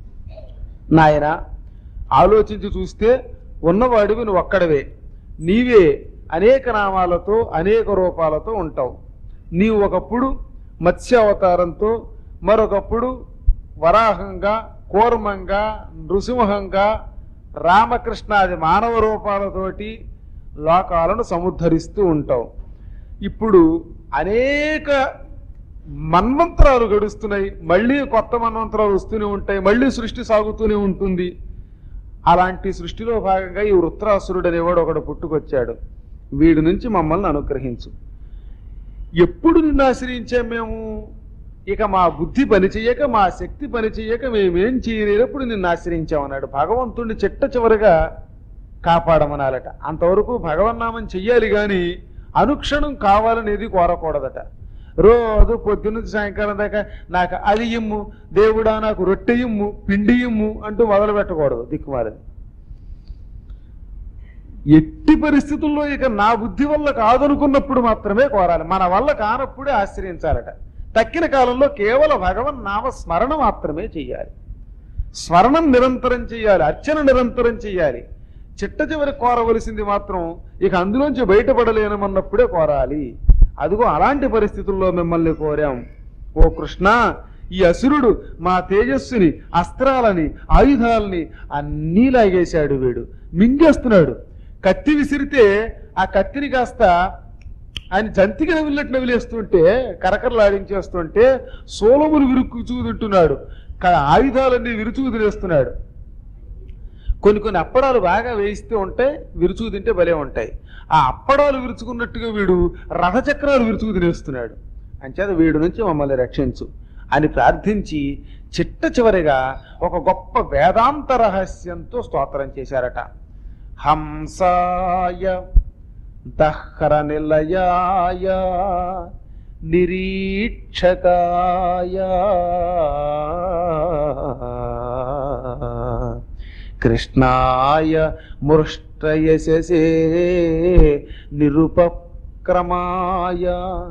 నాయన ఆలోచించి చూస్తే ఉన్నవాడివి నువ్వు ఒక్కడవే నీవే అనేక నామాలతో అనేక రూపాలతో ఉంటావు నీవు ఒకప్పుడు మత్స్య అవతారంతో మరొకప్పుడు వరాహంగా కూర్మంగా నృసింహంగా రామకృష్ణాది మానవ రూపాలతోటి లోకాలను సముద్ధరిస్తూ ఉంటావు ఇప్పుడు అనేక మన్వంతరాలు గడుస్తున్నాయి మళ్ళీ కొత్త మన్వంతరాలు వస్తూనే ఉంటాయి మళ్ళీ సృష్టి సాగుతూనే ఉంటుంది అలాంటి సృష్టిలో భాగంగా ఈ వృత్రాసురుడు అనేవాడు ఒకడు పుట్టుకొచ్చాడు వీడి నుంచి మమ్మల్ని అనుగ్రహించు ఎప్పుడు నిన్ను ఆశ్రయించాం మేము ఇక మా బుద్ధి పని చెయ్యక మా శక్తి పని చెయ్యక మేమేం చేయలేనప్పుడు నిన్ను ఆశ్రయించామన్నాడు భగవంతుడిని చిట్ట చివరిగా కాపాడమనాలట అంతవరకు భగవన్నామం చెయ్యాలి గాని అనుక్షణం కావాలనేది కోరకూడదట రోజు పొద్దున్న సాయంకాలం దాకా నాకు అది ఇమ్ము దేవుడా నాకు రొట్టె ఇమ్ము పిండి ఇమ్ము అంటూ మొదలు పెట్టకూడదు దిక్కుమాలని ఎట్టి పరిస్థితుల్లో ఇక నా బుద్ధి వల్ల కాదనుకున్నప్పుడు మాత్రమే కోరాలి మన వల్ల కానప్పుడే ఆశ్రయించాలట తక్కిన కాలంలో కేవలం భగవన్ నామ స్మరణ మాత్రమే చెయ్యాలి స్మరణం నిరంతరం చెయ్యాలి అర్చన నిరంతరం చెయ్యాలి చిట్ట చివరి కోరవలసింది మాత్రం ఇక అందులోంచి బయటపడలేనమన్నప్పుడే కోరాలి అదిగో అలాంటి పరిస్థితుల్లో మిమ్మల్ని కోరాం ఓ కృష్ణ ఈ అసురుడు మా తేజస్సుని అస్త్రాలని ఆయుధాలని అన్నీ లాగేశాడు వీడు మింగేస్తున్నాడు కత్తి విసిరితే ఆ కత్తిని కాస్త ఆయన జంతికి నవిలినట్టు నవిలేస్తుంటే కరకరలాడించేస్తుంటే సోలములు విరుక్కు చూదుంటున్నాడు ఆయుధాలన్నీ విరుచుకు తినేస్తున్నాడు కొన్ని కొన్ని అప్పడాలు బాగా వేయిస్తూ ఉంటే విరుచుకు తింటే భలే ఉంటాయి ఆ అప్పడాలు విరుచుకున్నట్టుగా వీడు రథచక్రాలు విరుచుకు తినేస్తున్నాడు అంచేత వీడు నుంచి మమ్మల్ని రక్షించు అని ప్రార్థించి చిట్ట చివరిగా ఒక గొప్ప వేదాంత రహస్యంతో స్తోత్రం చేశారట హంసాయ దహ్ర నిలయాయ నిరీక్షకాయ కృష్ణాయ మృష్టయశసే నిరుపక్రమాయ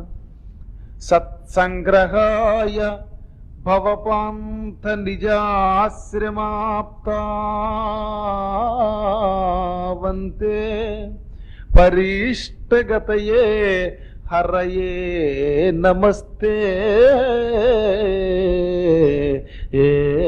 సత్సంగ్రహాయ భవపాంత నిజాశ్రమాప్తావంతే పరిష్టగతయే హరయే నమస్తే ఏ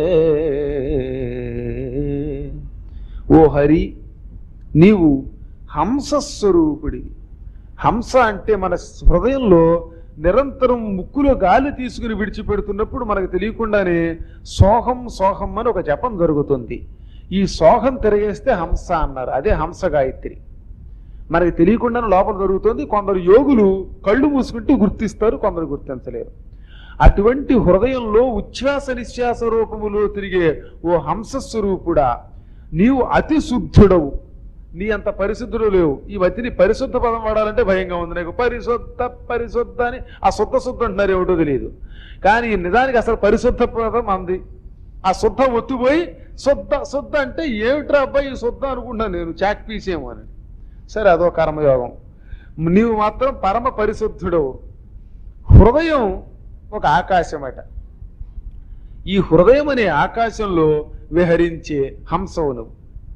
ఓ హరి నీవు హంసస్వరూపుడివి హంస అంటే మన హృదయంలో నిరంతరం ముక్కులో గాలి తీసుకుని విడిచిపెడుతున్నప్పుడు మనకు తెలియకుండానే సోహం సోహం అని ఒక జపం జరుగుతుంది ఈ సోహం తిరిగేస్తే హంస అన్నారు అదే హంస గాయత్రి మనకి తెలియకుండానే లోపల జరుగుతుంది కొందరు యోగులు కళ్ళు మూసుకుంటూ గుర్తిస్తారు కొందరు గుర్తించలేరు అటువంటి హృదయంలో ఉచ్ఛ్వాస నిశ్వాస రూపములో తిరిగే ఓ హంస స్వరూపుడా నీవు అతి శుద్ధుడవు నీ అంత పరిశుద్ధుడు లేవు ఈ వతిని పరిశుద్ధ పదం వాడాలంటే భయంగా ఉంది నాకు పరిశుద్ధ పరిశుద్ధ అని ఆ శుద్ధ శుద్ధ అంటున్నారు ఏమిటో తెలియదు కానీ నిజానికి అసలు పరిశుద్ధ పదం అంది ఆ శుద్ధ ఒత్తుపోయి శుద్ధ శుద్ధ అంటే ఏమిట్రా అబ్బాయి ఈ శుద్ధ అనుకుంటున్నాను నేను చాక్ పీసేమో అని సరే అదో కర్మయోగం నీవు మాత్రం పరమ పరిశుద్ధుడవు హృదయం ఒక ఆకాశమట ఈ హృదయం అనే ఆకాశంలో విహరించే హంసవు నువ్వు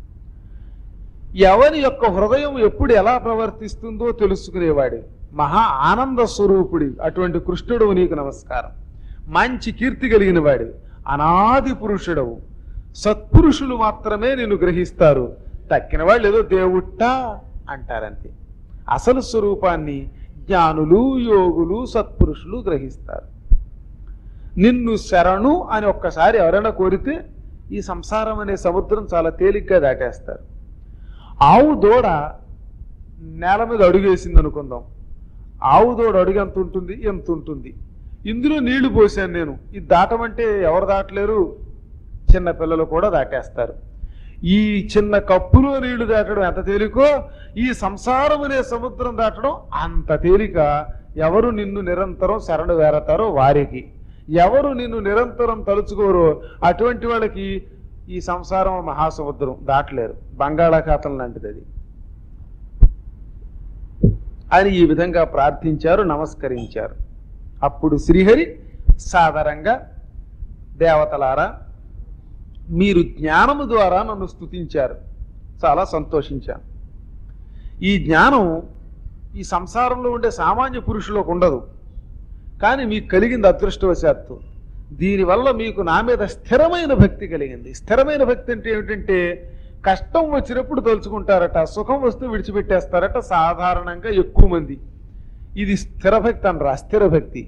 ఎవరి యొక్క హృదయం ఎప్పుడు ఎలా ప్రవర్తిస్తుందో తెలుసుకునేవాడు మహా ఆనంద స్వరూపుడి అటువంటి కృష్ణుడు నీకు నమస్కారం మంచి కీర్తి కలిగిన వాడివి అనాది పురుషుడవు సత్పురుషులు మాత్రమే నిన్ను గ్రహిస్తారు తక్కిన వాళ్ళు ఏదో దేవుట్టా అంటారంతే అసలు స్వరూపాన్ని జ్ఞానులు యోగులు సత్పురుషులు గ్రహిస్తారు నిన్ను శరణు అని ఒక్కసారి ఎవరైనా కోరితే ఈ సంసారం అనే సముద్రం చాలా తేలిగ్గా దాటేస్తారు ఆవు దూడ నేల మీద అడుగేసింది అనుకుందాం ఆవు దూడ అడుగు ఎంత ఉంటుంది ఎంత ఉంటుంది ఇందులో నీళ్లు పోసాను నేను ఇది దాటమంటే ఎవరు దాటలేరు చిన్న పిల్లలు కూడా దాటేస్తారు ఈ చిన్న కప్పులో నీళ్లు దాటడం ఎంత తేలికో ఈ సంసారం అనే సముద్రం దాటడం అంత తేలిక ఎవరు నిన్ను నిరంతరం శరణు వేరతారో వారికి ఎవరు నిన్ను నిరంతరం తలుచుకోరో అటువంటి వాళ్ళకి ఈ సంసారం మహాసముద్రం దాటలేరు బంగాళాఖాతం లాంటిది అది అని ఈ విధంగా ప్రార్థించారు నమస్కరించారు అప్పుడు శ్రీహరి సాదరంగా దేవతలారా మీరు జ్ఞానము ద్వారా నన్ను స్తుతించారు చాలా సంతోషించాను ఈ జ్ఞానం ఈ సంసారంలో ఉండే సామాన్య పురుషులకు ఉండదు కానీ మీకు కలిగింది అదృష్టవశాత్తు దీనివల్ల మీకు నా మీద స్థిరమైన భక్తి కలిగింది స్థిరమైన భక్తి అంటే ఏమిటంటే కష్టం వచ్చినప్పుడు తలుచుకుంటారట సుఖం వస్తూ విడిచిపెట్టేస్తారట సాధారణంగా ఎక్కువ మంది ఇది స్థిర భక్తి అనరా అస్థిర భక్తి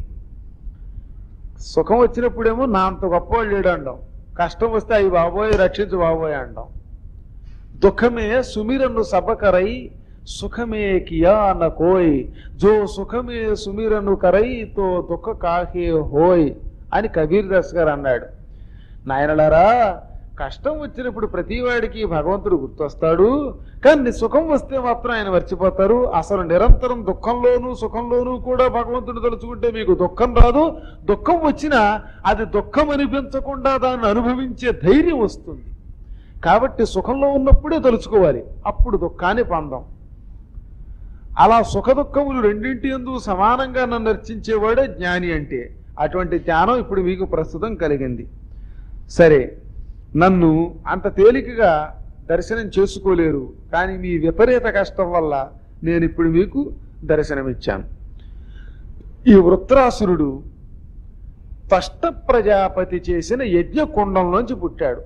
సుఖం వచ్చినప్పుడేమో నా అంత గొప్పవాళ్ళు లేడు అండం కష్టం వస్తే అవి బాబోయ్ రక్షించు బాబోయ్ అండం దుఃఖమే సుమిరను సబకరై సుఖమే కియా న కోయ్ జో సుఖమే సుమిరను కరై తో దుఃఖ కాహే హోయ్ అని కబీర్ దాస్ గారు అన్నాడు నాయనలారా కష్టం వచ్చినప్పుడు ప్రతివాడికి భగవంతుడు గుర్తొస్తాడు కానీ సుఖం వస్తే మాత్రం ఆయన మర్చిపోతారు అసలు నిరంతరం దుఃఖంలోనూ సుఖంలోనూ కూడా భగవంతుడు తలుచుకుంటే మీకు దుఃఖం రాదు దుఃఖం వచ్చినా అది దుఃఖం అనిపించకుండా దాన్ని అనుభవించే ధైర్యం వస్తుంది కాబట్టి సుఖంలో ఉన్నప్పుడే తలుచుకోవాలి అప్పుడు దుఃఖాన్ని పొందాం అలా సుఖ దుఃఖములు రెండింటి ఎందు సమానంగా నన్ను రచించేవాడే జ్ఞాని అంటే అటువంటి జ్ఞానం ఇప్పుడు మీకు ప్రస్తుతం కలిగింది సరే నన్ను అంత తేలికగా దర్శనం చేసుకోలేరు కానీ మీ విపరీత కష్టం వల్ల నేను ఇప్పుడు మీకు దర్శనమిచ్చాను ఈ వృత్రాసురుడు ఫస్ట్ ప్రజాపతి చేసిన యజ్ఞ కుండంలోంచి పుట్టాడు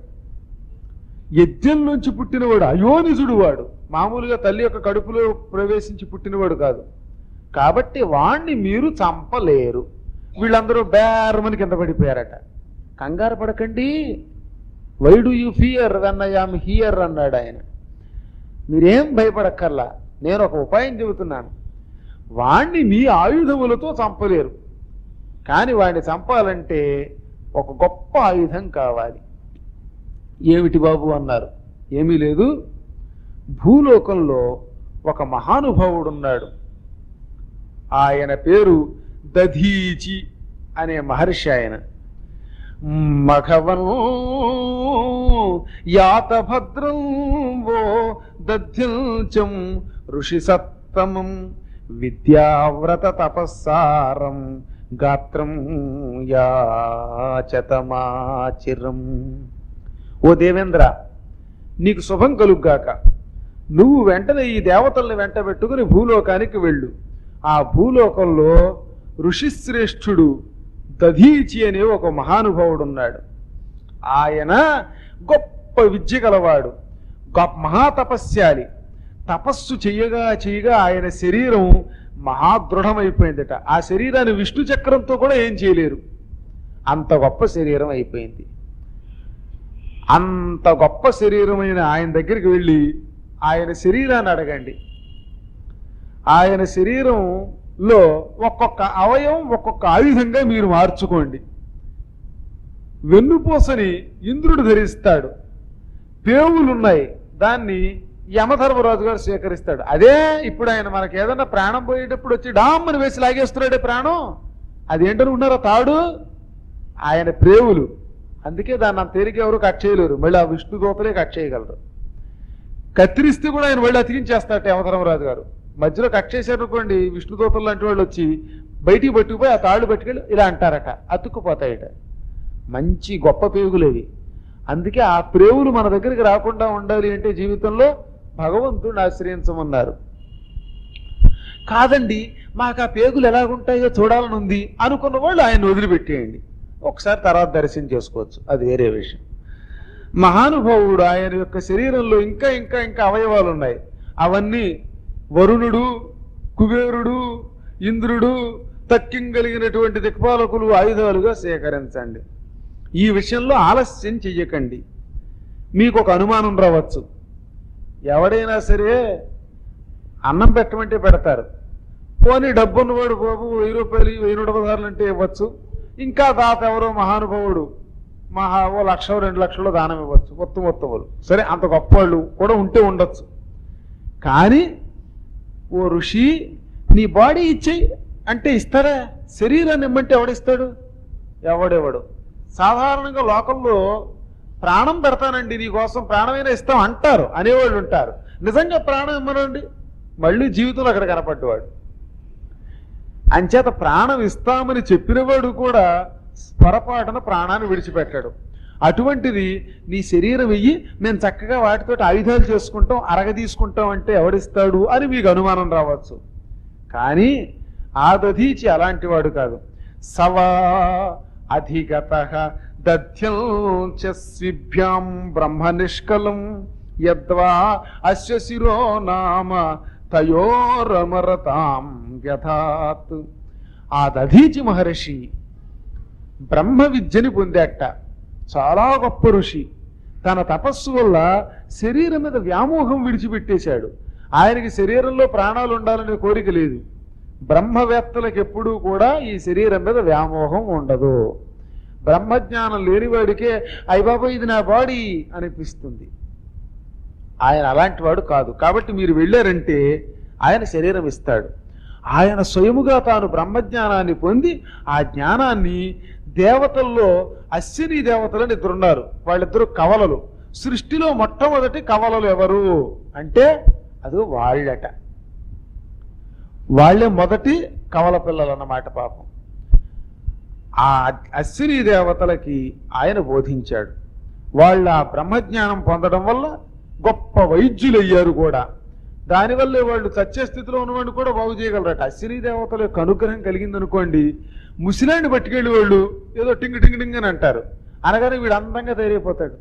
యజ్ఞం నుంచి పుట్టినవాడు అయోనిజుడు వాడు మామూలుగా తల్లి యొక్క కడుపులో ప్రవేశించి పుట్టినవాడు కాదు కాబట్టి వాణ్ణి మీరు చంపలేరు వీళ్ళందరూ బేరమని కింద పడిపోయారట కంగారు పడకండి why do you fear when I am here అన్నాడు ఆయన మీరేం భయపడక్కర్లా నేను ఒక ఉపాయం చెబుతున్నాను వాణ్ణి మీ ఆయుధములతో చంపలేరు కానీ వాడిని చంపాలంటే ఒక గొప్ప ఆయుధం కావాలి ఏమిటి బాబు అన్నారు ఏమీ లేదు భూలోకంలో ఒక మహానుభావుడు ఉన్నాడు ఆయన పేరు దధీచి అనే మహర్షి ఆయన మఘవన్ యాత భద్రం వో దధ్యంచం ఋషి సత్తమం విద్యావ్రత తపస్సారం గాత్రం యాచతమాచిరం ఓ దేవేంద్ర నీకు శుభం కలుగ్గాక నువ్వు వెంటనే ఈ దేవతల్ని వెంట పెట్టుకుని భూలోకానికి వెళ్ళు ఆ భూలోకంలో ఋషిశ్రేష్ఠుడు దధీచి అనే ఒక మహానుభావుడు ఉన్నాడు ఆయన గొప్ప విద్య గలవాడు గొప్ప మహాతపస్యాలి తపస్సు చెయ్యగా చెయ్యగా ఆయన శరీరం మహాదృఢమైపోయిందట ఆ శరీరాన్ని విష్ణు చక్రంతో కూడా ఏం చేయలేరు అంత గొప్ప శరీరం అయిపోయింది అంత గొప్ప శరీరమైన ఆయన దగ్గరికి వెళ్ళి ఆయన శరీరాన్ని అడగండి ఆయన శరీరంలో ఒక్కొక్క అవయవం ఒక్కొక్క ఆయుధంగా మీరు మార్చుకోండి వెన్నుపూసని ఇంద్రుడు ధరిస్తాడు పేవులున్నాయి దాన్ని యమధర్మరాజు గారు స్వీకరిస్తాడు అదే ఇప్పుడు ఆయన మనకి ఏదన్నా ప్రాణం పోయేటప్పుడు వచ్చి డామ్మని వేసి లాగేస్తున్నాడే ప్రాణం అదేంటనుకున్నారా తాడు ఆయన ప్రేవులు అందుకే దాన్ని అంత తేలిక ఎవరు కట్ చేయలేరు మళ్ళీ ఆ విష్ణు దూతలే కట్ చేయగలరు కత్తిరిస్తే కూడా ఆయన మళ్ళీ అతికించేస్తాట యమధర్మరాజు గారు మధ్యలో కట్ చేశారనుకోండి విష్ణు దూతలు లాంటి వాళ్ళు వచ్చి బయటికి పట్టుకుపోయి ఆ తాళ్ళు పట్టుకెళ్ళి ఇలా అంటారట అతుక్కుపోతాయట మంచి గొప్ప పేగులేవి అందుకే ఆ ప్రేవులు మన దగ్గరికి రాకుండా ఉండాలి అంటే జీవితంలో భగవంతుడిని ఆశ్రయించమన్నారు కాదండి మాకు ఆ పేగులు ఎలాగుంటాయో చూడాలని ఉంది అనుకున్న వాళ్ళు ఆయన వదిలిపెట్టేయండి ఒకసారి తర్వాత దర్శనం చేసుకోవచ్చు అది వేరే విషయం మహానుభావుడు ఆయన యొక్క శరీరంలో ఇంకా ఇంకా ఇంకా అవయవాలు ఉన్నాయి అవన్నీ వరుణుడు కుబేరుడు ఇంద్రుడు తక్కింగలిగినటువంటి దిక్పాలకులు ఆయుధాలుగా సేకరించండి ఈ విషయంలో ఆలస్యం చెయ్యకండి మీకు ఒక అనుమానం రావచ్చు ఎవడైనా సరే అన్నం పెట్టమంటే పెడతారు పోనీ డబ్బు ఉన్నవాడు బాబు వెయ్యి రూపాయలు వెయ్యి నూట పదహారులు అంటే ఇవ్వచ్చు ఇంకా దాత ఎవరో మహానుభావుడు మహా ఓ లక్ష రెండు లక్షలు దానం ఇవ్వచ్చు మొత్తం మొత్తములు సరే అంత గొప్పవాళ్ళు కూడా ఉంటే ఉండొచ్చు కానీ ఓ ఋషి నీ బాడీ ఇచ్చేయి అంటే ఇస్తారా శరీరాన్ని ఇమ్మంటే ఎవడిస్తాడు ఎవడెవడు సాధారణంగా లోకంలో ప్రాణం పెడతానండి నీ కోసం ప్రాణమైనా ఇస్తాం అంటారు అనేవాళ్ళు ఉంటారు నిజంగా ప్రాణం ఇమ్మనండి మళ్ళీ జీవితంలో అక్కడ కనపడ్డవాడు అంచేత ప్రాణం ఇస్తామని చెప్పినవాడు కూడా పొరపాటున ప్రాణాన్ని విడిచిపెట్టాడు అటువంటిది నీ శరీరం ఇయ్యి మేము చక్కగా వాటితో ఆయుధాలు చేసుకుంటాం అరగ తీసుకుంటాం అంటే ఎవడిస్తాడు అని మీకు అనుమానం రావచ్చు కానీ ఆ దధీచి అలాంటి వాడు కాదు సవా అధిగత దధ్యం స్విభ్యాం బ్రహ్మ నిష్కలం యద్వా అస్య శిరో నామ తయోరమరతాం వ్యథాత్ ఆ దధీచి మహర్షి బ్రహ్మ విద్యని పొందాట చాలా గొప్ప ఋషి తన తపస్సు వల్ల శరీరం మీద వ్యామోహం విడిచిపెట్టేశాడు ఆయనకి శరీరంలో ప్రాణాలు ఉండాలనే కోరిక లేదు బ్రహ్మవేత్తలకు ఎప్పుడూ కూడా ఈ శరీరం మీద వ్యామోహం ఉండదు బ్రహ్మజ్ఞానం లేనివాడికే అయ్యబాబా ఇది నా బాడీ అనిపిస్తుంది ఆయన అలాంటి వాడు కాదు కాబట్టి మీరు వెళ్ళారంటే ఆయన శరీరం ఇస్తాడు ఆయన స్వయముగా తాను బ్రహ్మజ్ఞానాన్ని పొంది ఆ జ్ఞానాన్ని దేవతల్లో అశ్విని దేవతలని ఇద్దరున్నారు వాళ్ళిద్దరు కవలలు సృష్టిలో మొట్టమొదటి కవలలు ఎవరు అంటే అది వాళ్ళట వాళ్ళే మొదటి కవల పిల్లలు అన్నమాట పాపం ఆ అశ్విని దేవతలకి ఆయన బోధించాడు వాళ్ళ ఆ బ్రహ్మజ్ఞానం పొందడం వల్ల గొప్ప వైద్యులయ్యారు కూడా దానివల్లే వాళ్ళు చచ్చే స్థితిలో ఉన్నవాడిని కూడా బాగు చేయగలరట అశ్విని దేవతల యొక్క అనుగ్రహం కలిగిందనుకోండి ముసిలాండి పట్టుకెళ్ళి వాళ్ళు ఏదో టింగ్ టింగ్ టింగ్ అని అంటారు అనగానే వీడు అందంగా తయారైపోతాడు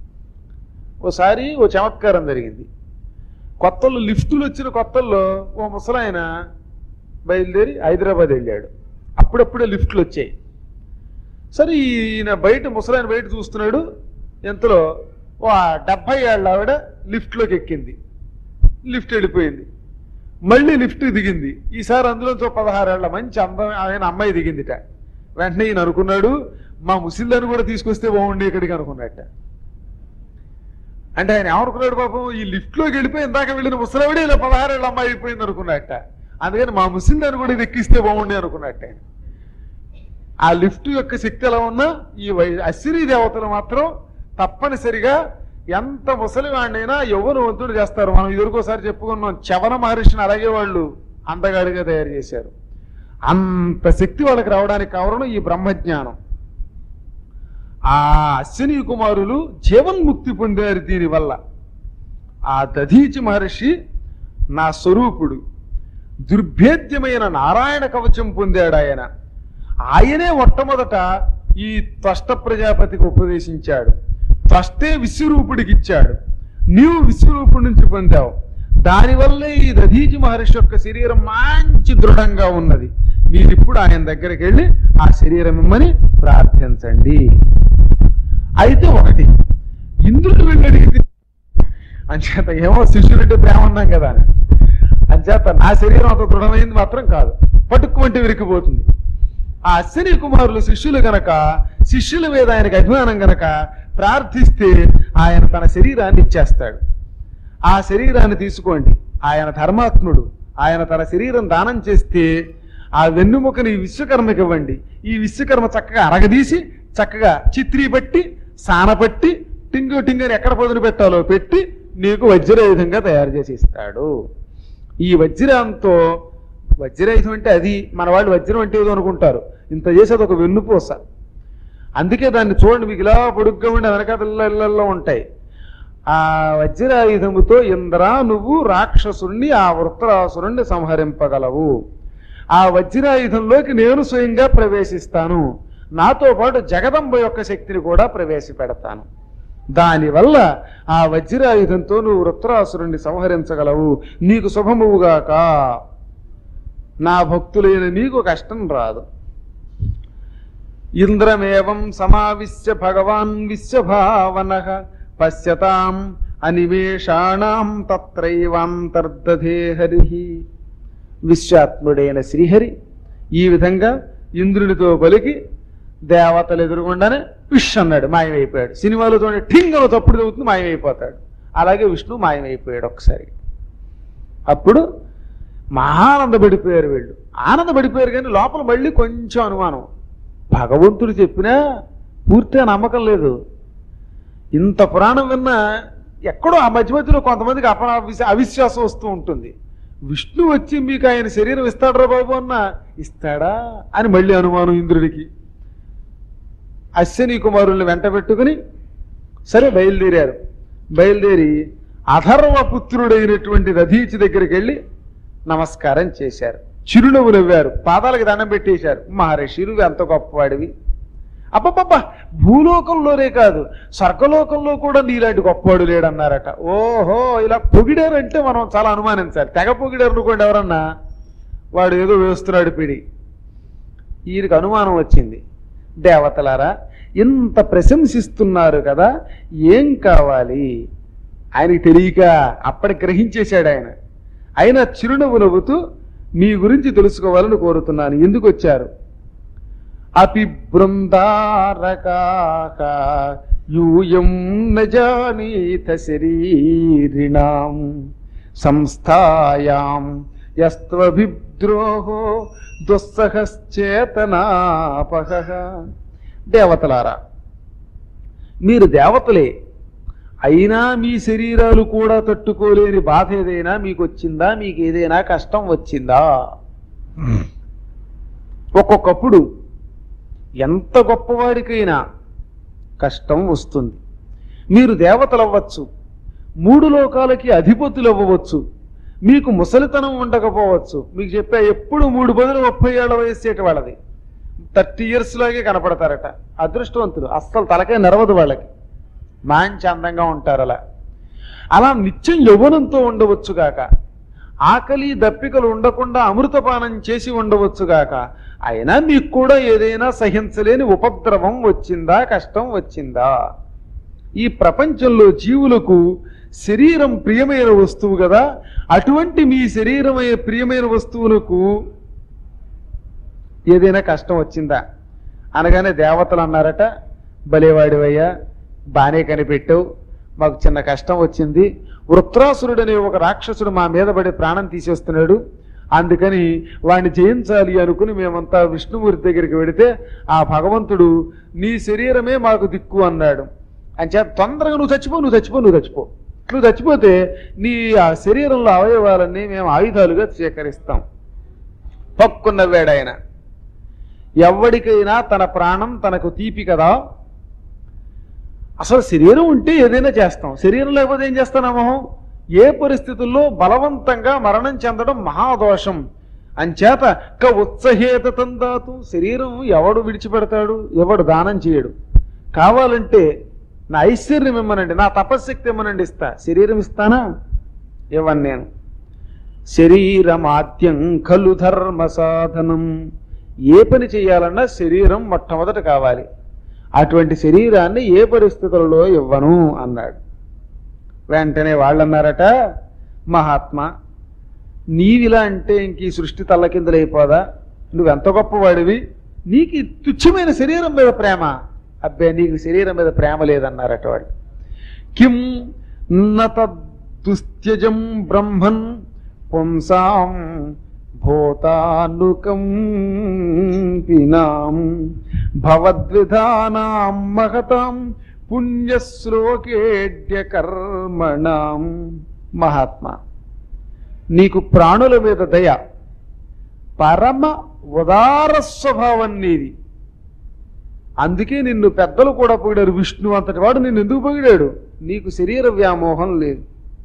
ఓసారి ఓ చమత్కారం జరిగింది కొత్తల్లో లిఫ్టులు వచ్చిన కొత్తల్లో ఓ ముసలాయన బయలుదేరి హైదరాబాద్ వెళ్ళాడు అప్పుడప్పుడే లిఫ్ట్లు వచ్చాయి సరే ఈయన బయట ముసలాయన బయట చూస్తున్నాడు ఎంతలో ఓ డెబ్బై ఏళ్ళ ఆవిడ లిఫ్ట్లోకి ఎక్కింది లిఫ్ట్ వెళ్ళిపోయింది మళ్ళీ లిఫ్ట్ దిగింది ఈసారి అందులో పదహారేళ్ల మంచి అందం ఆయన అమ్మాయి దిగిందిట వెంటనే ఈయన అనుకున్నాడు మా ముసిల్లని కూడా తీసుకొస్తే బాగుండి ఇక్కడికి అనుకున్నట్ట అంటే ఆయన ఏమనుకున్నాడు పాపం ఈ లిఫ్ట్ లోకి వెళ్ళిపోయి ఇందాక వెళ్ళిన ముసలావిడే ఇలా పదహారేళ్ళ అమ్మాయి అయిపోయింది అనుకున్నట్ట అందుకని మా ముసిల్దాన్ని కూడా ఇది ఎక్కిస్తే బాగుండి అనుకున్నట్ట ఆయన ఆ లిఫ్ట్ యొక్క శక్తి ఎలా ఉన్నా ఈ వై- అశ్విని దేవతలు మాత్రం తప్పనిసరిగా ఎంత ముసలివాడినైనా యవ్వనవంతుడు చేస్తారు మనం ఇదివరకోసారి చెప్పుకున్నాం చవన మహర్షిని అలాగే వాళ్ళు అందగాడిగా తయారు చేశారు అంత శక్తి వాళ్ళకి రావడానికి కారణం ఈ బ్రహ్మజ్ఞానం ఆ అశ్విని కుమారులు జీవన్ముక్తి పొందారు దీనివల్ల ఆ దధీచి మహర్షి నా స్వరూపుడు దుర్భేద్యమైన నారాయణ కవచం పొందాడు ఆయన ఆయనే మొట్టమొదట ఈ త్వష్ట ప్రజాపతికి ఉపదేశించాడు త్వష్టే విశ్వరూపుడికి ఇచ్చాడు నీవు విశ్వరూపుడి నుంచి పొందావు దానివల్లే ఈ దధీచి మహర్షి యొక్క శరీరం మంచి దృఢంగా ఉన్నది మీరిప్పుడు ఆయన దగ్గరికి వెళ్ళి ఆ శరీరం ఇమ్మని ప్రార్థించండి అయితే ఒకటి ఇంద్రుడు వెళ్ళి అడిగితే అంచేత ఏమో శిష్యులంటే ప్రేమ ఉన్నాం కదా అని అంచేత నా శరీరం అంత దృఢమైంది మాత్రం కాదు పట్టుకుమంటే విరిగిపోతుంది ఆ అశ్విని కుమారులు శిష్యులు గనక శిష్యుల మీద ఆయనకు అభిమానం గనక ప్రార్థిస్తే ఆయన తన శరీరాన్ని ఇచ్చేస్తాడు ఆ శరీరాన్ని తీసుకోండి ఆయన ధర్మాత్ముడు ఆయన తన శరీరం దానం చేస్తే ఆ వెన్నుముకని ఈ విశ్వకర్మకి ఇవ్వండి ఈ విశ్వకర్మ చక్కగా అరగదీసి చక్కగా చిత్రీ పట్టి సానపట్టి టింగు టింగని ఎక్కడ పొదును పెట్టాలో పెట్టి నీకు వజ్రాయుధంగా తయారు చేసి ఇస్తాడు ఈ వజ్రంతో వజ్రాయుధం అంటే అది మన వాళ్ళు వజ్రం అంటే ఏదో అనుకుంటారు ఇంత చేసేది ఒక వెన్నుపూస అందుకే దాన్ని చూడండి మీకు ఇలా పొడుగ్గా ఉండి వెనకాతల్లో ఉంటాయి ఆ వజ్రాయుధముతో ఇంద్ర నువ్వు రాక్షసుణ్ణి ఆ వృత్రాసురుణ్ణి సంహరింపగలవు ఆ వజ్రాయుధంలోకి నేను స్వయంగా ప్రవేశిస్తాను నాతో పాటు జగదంబ యొక్క శక్తిని కూడా ప్రవేశపెడతాను దానివల్ల ఆ వజ్రాయుధంతో నువ్వు వృత్రాసురుణ్ణి సంహరించగలవు నీకు శుభమువుగాక నా భక్తులైన నీకు కష్టం రాదు ఇంద్రమేవం సమావిశ్య భగవాన్ విశ్వభావన పశ్యతాం అనివేషాణం తత్రైవాంతర్దధే హరి విశ్వాత్ముడైన శ్రీహరి ఈ విధంగా ఇంద్రునితో పలికి దేవతలు ఎదురుగుండానే విష్ అన్నాడు మాయమైపోయాడు సినిమాలో చూడండి ఠింగలో తప్పుడు చదువుతుంది మాయమైపోతాడు అలాగే విష్ణు మాయమైపోయాడు ఒకసారి అప్పుడు మహానందపడిపోయారు వీళ్ళు ఆనందపడిపోయారు కానీ లోపల మళ్ళీ కొంచెం అనుమానం భగవంతుడు చెప్పినా పూర్తిగా నమ్మకం లేదు ఇంత పురాణం విన్నా ఎక్కడో ఆ మధ్య మధ్యలో కొంతమందికి అప అవిశ్వాసం వస్తూ ఉంటుంది విష్ణు వచ్చి మీకు ఆయన శరీరం ఇస్తాడరా బాబు అన్న ఇస్తాడా అని మళ్ళీ అనుమానం ఇంద్రుడికి అశ్విని కుమారుల్ని వెంట పెట్టుకుని సరే బయలుదేరారు బయలుదేరి అధర్వ పుత్రుడైనటువంటి రధీచి దగ్గరికి వెళ్ళి నమస్కారం చేశారు చిరునవ్వు నవ్వారు పాదాలకు దండం పెట్టేశారు మహర్షి నువ్వు ఎంత గొప్పవాడివి అబ్బబ్బబ్బ భూలోకంలోనే కాదు స్వర్గలోకంలో కూడా నీలాంటి గొప్పవాడు లేడన్నారట ఓహో ఇలా పొగిడారంటే మనం చాలా అనుమానించాలి తెగ పొగిడారు అనుకోండి ఎవరన్నా వాడు ఏదో వేస్తున్నాడు పిడి ఈయనకి అనుమానం వచ్చింది దేవతలారా ఇంత ప్రశంసిస్తున్నారు కదా ఏం కావాలి ఆయనకి తెలియక అప్పటి గ్రహించేశాడు ఆయన అయినా చిరునవ్వు నవ్వుతూ మీ గురించి తెలుసుకోవాలని కోరుతున్నాను ఎందుకు వచ్చారు అపి బృందారకాక యూయం నజానీత శరీరిణాం సంస్థాయాం యస్త్వభిద్రోహో దుస్సహశ్చేతనాపహ దేవతలారా మీరు దేవతలే అయినా మీ శరీరాలు కూడా తట్టుకోలేని బాధ ఏదైనా మీకు వచ్చిందా మీకు ఏదైనా కష్టం వచ్చిందా ఒక్కొక్కప్పుడు ఎంత గొప్పవాడికైనా కష్టం వస్తుంది మీరు దేవతలు అవ్వచ్చు మూడు లోకాలకి అధిపతులు అవ్వవచ్చు మీకు ముసలితనం ఉండకపోవచ్చు మీకు చెప్పా ఎప్పుడు మూడు బదులు ముప్పై ఏళ్ళ వయస్సేటి వాళ్ళది థర్టీ ఇయర్స్ లాగే కనపడతారట అదృష్టవంతులు అస్సలు తలకే నరవదు వాళ్ళకి మంచి అందంగా ఉంటారు అలా అలా నిత్యం యవ్వనంతో ఉండవచ్చుగాక ఆకలి దప్పికలు ఉండకుండా అమృతపానం చేసి ఉండవచ్చుగాక అయినా మీకు కూడా ఏదైనా సహించలేని ఉపద్రవం వచ్చిందా కష్టం వచ్చిందా ఈ ప్రపంచంలో జీవులకు శరీరం ప్రియమైన వస్తువు కదా అటువంటి మీ శరీరమే ప్రియమైన వస్తువులకు ఏదైనా కష్టం వచ్చిందా అనగానే దేవతలు అన్నారట బలేవాడివయ్యా బానే కనిపెట్టావు మాకు చిన్న కష్టం వచ్చింది వృత్రాసురుడనే ఒక రాక్షసుడు మా మీద పడి ప్రాణం తీసేస్తున్నాడు అందుకని వాడిని జయించాలి అనుకుని మేమంతా విష్ణుమూర్తి దగ్గరికి వెడితే ఆ భగవంతుడు నీ శరీరమే మాకు దిక్కు అన్నాడు అంచేత తొందరగా నువ్వు చచ్చిపో నువ్వు చచ్చిపో నువ్వు చచ్చిపో నువ్వు చచ్చిపోతే నీ ఆ శరీరంలో అవయవాలన్నీ మేము ఆయుధాలుగా స్వీకరిస్తాం పక్కున్నవాడు ఆయన ఎవడికైనా తన ప్రాణం తనకు తీపి కదా అసలు శరీరం ఉంటే ఏదైనా చేస్తాం శరీరం లేకపోతే ఏం చేస్తానమో ఏ పరిస్థితుల్లో బలవంతంగా మరణం చెందడం మహాదోషం అంచేత క ఉత్సహేత తందాతు శరీరం ఎవడు విడిచిపెడతాడు ఎవడు దానం చేయడు కావాలంటే నా ఐశ్వర్యం ఇమ్మనండి నా తపశ్శక్తి ఇమ్మనండి ఇస్తా శరీరం ఇస్తానా ఇవ్వను నేను శరీరమాద్యం ఖలు ధర్మ సాధనం ఏ పని చేయాలన్నా శరీరం మొట్టమొదట కావాలి అటువంటి శరీరాన్ని ఏ పరిస్థితులలో ఇవ్వను అన్నాడు వెంటనే వాళ్ళన్నారట మహాత్మా నీవిలా అంటే ఇంక ఈ సృష్టి తల్లకిందులైపోదా నువ్వెంత గొప్పవాడివి నీకు ఈ తుచ్చమైన శరీరం మీద ప్రేమ అబ్బే నీకు శరీరం మీద ప్రేమ లేదన్నారట వాళ్ళు కిం నతదుస్త్యజం బ్రహ్మన్ పుంసాం భూతానుకం పినాం భవద్విధానాం మహతాం పుణ్యశ్లోకేడ్య కర్మణాం మహాత్మా నీకు ప్రాణుల మీద దయ పరమ ఉదార స్వభావం నీది అందుకే నిన్ను పెద్దలు కూడా పొగిడారు విష్ణు అంతటి వాడు నిన్ను ఎందుకు పొగిడాడు నీకు శరీర వ్యామోహం లేదు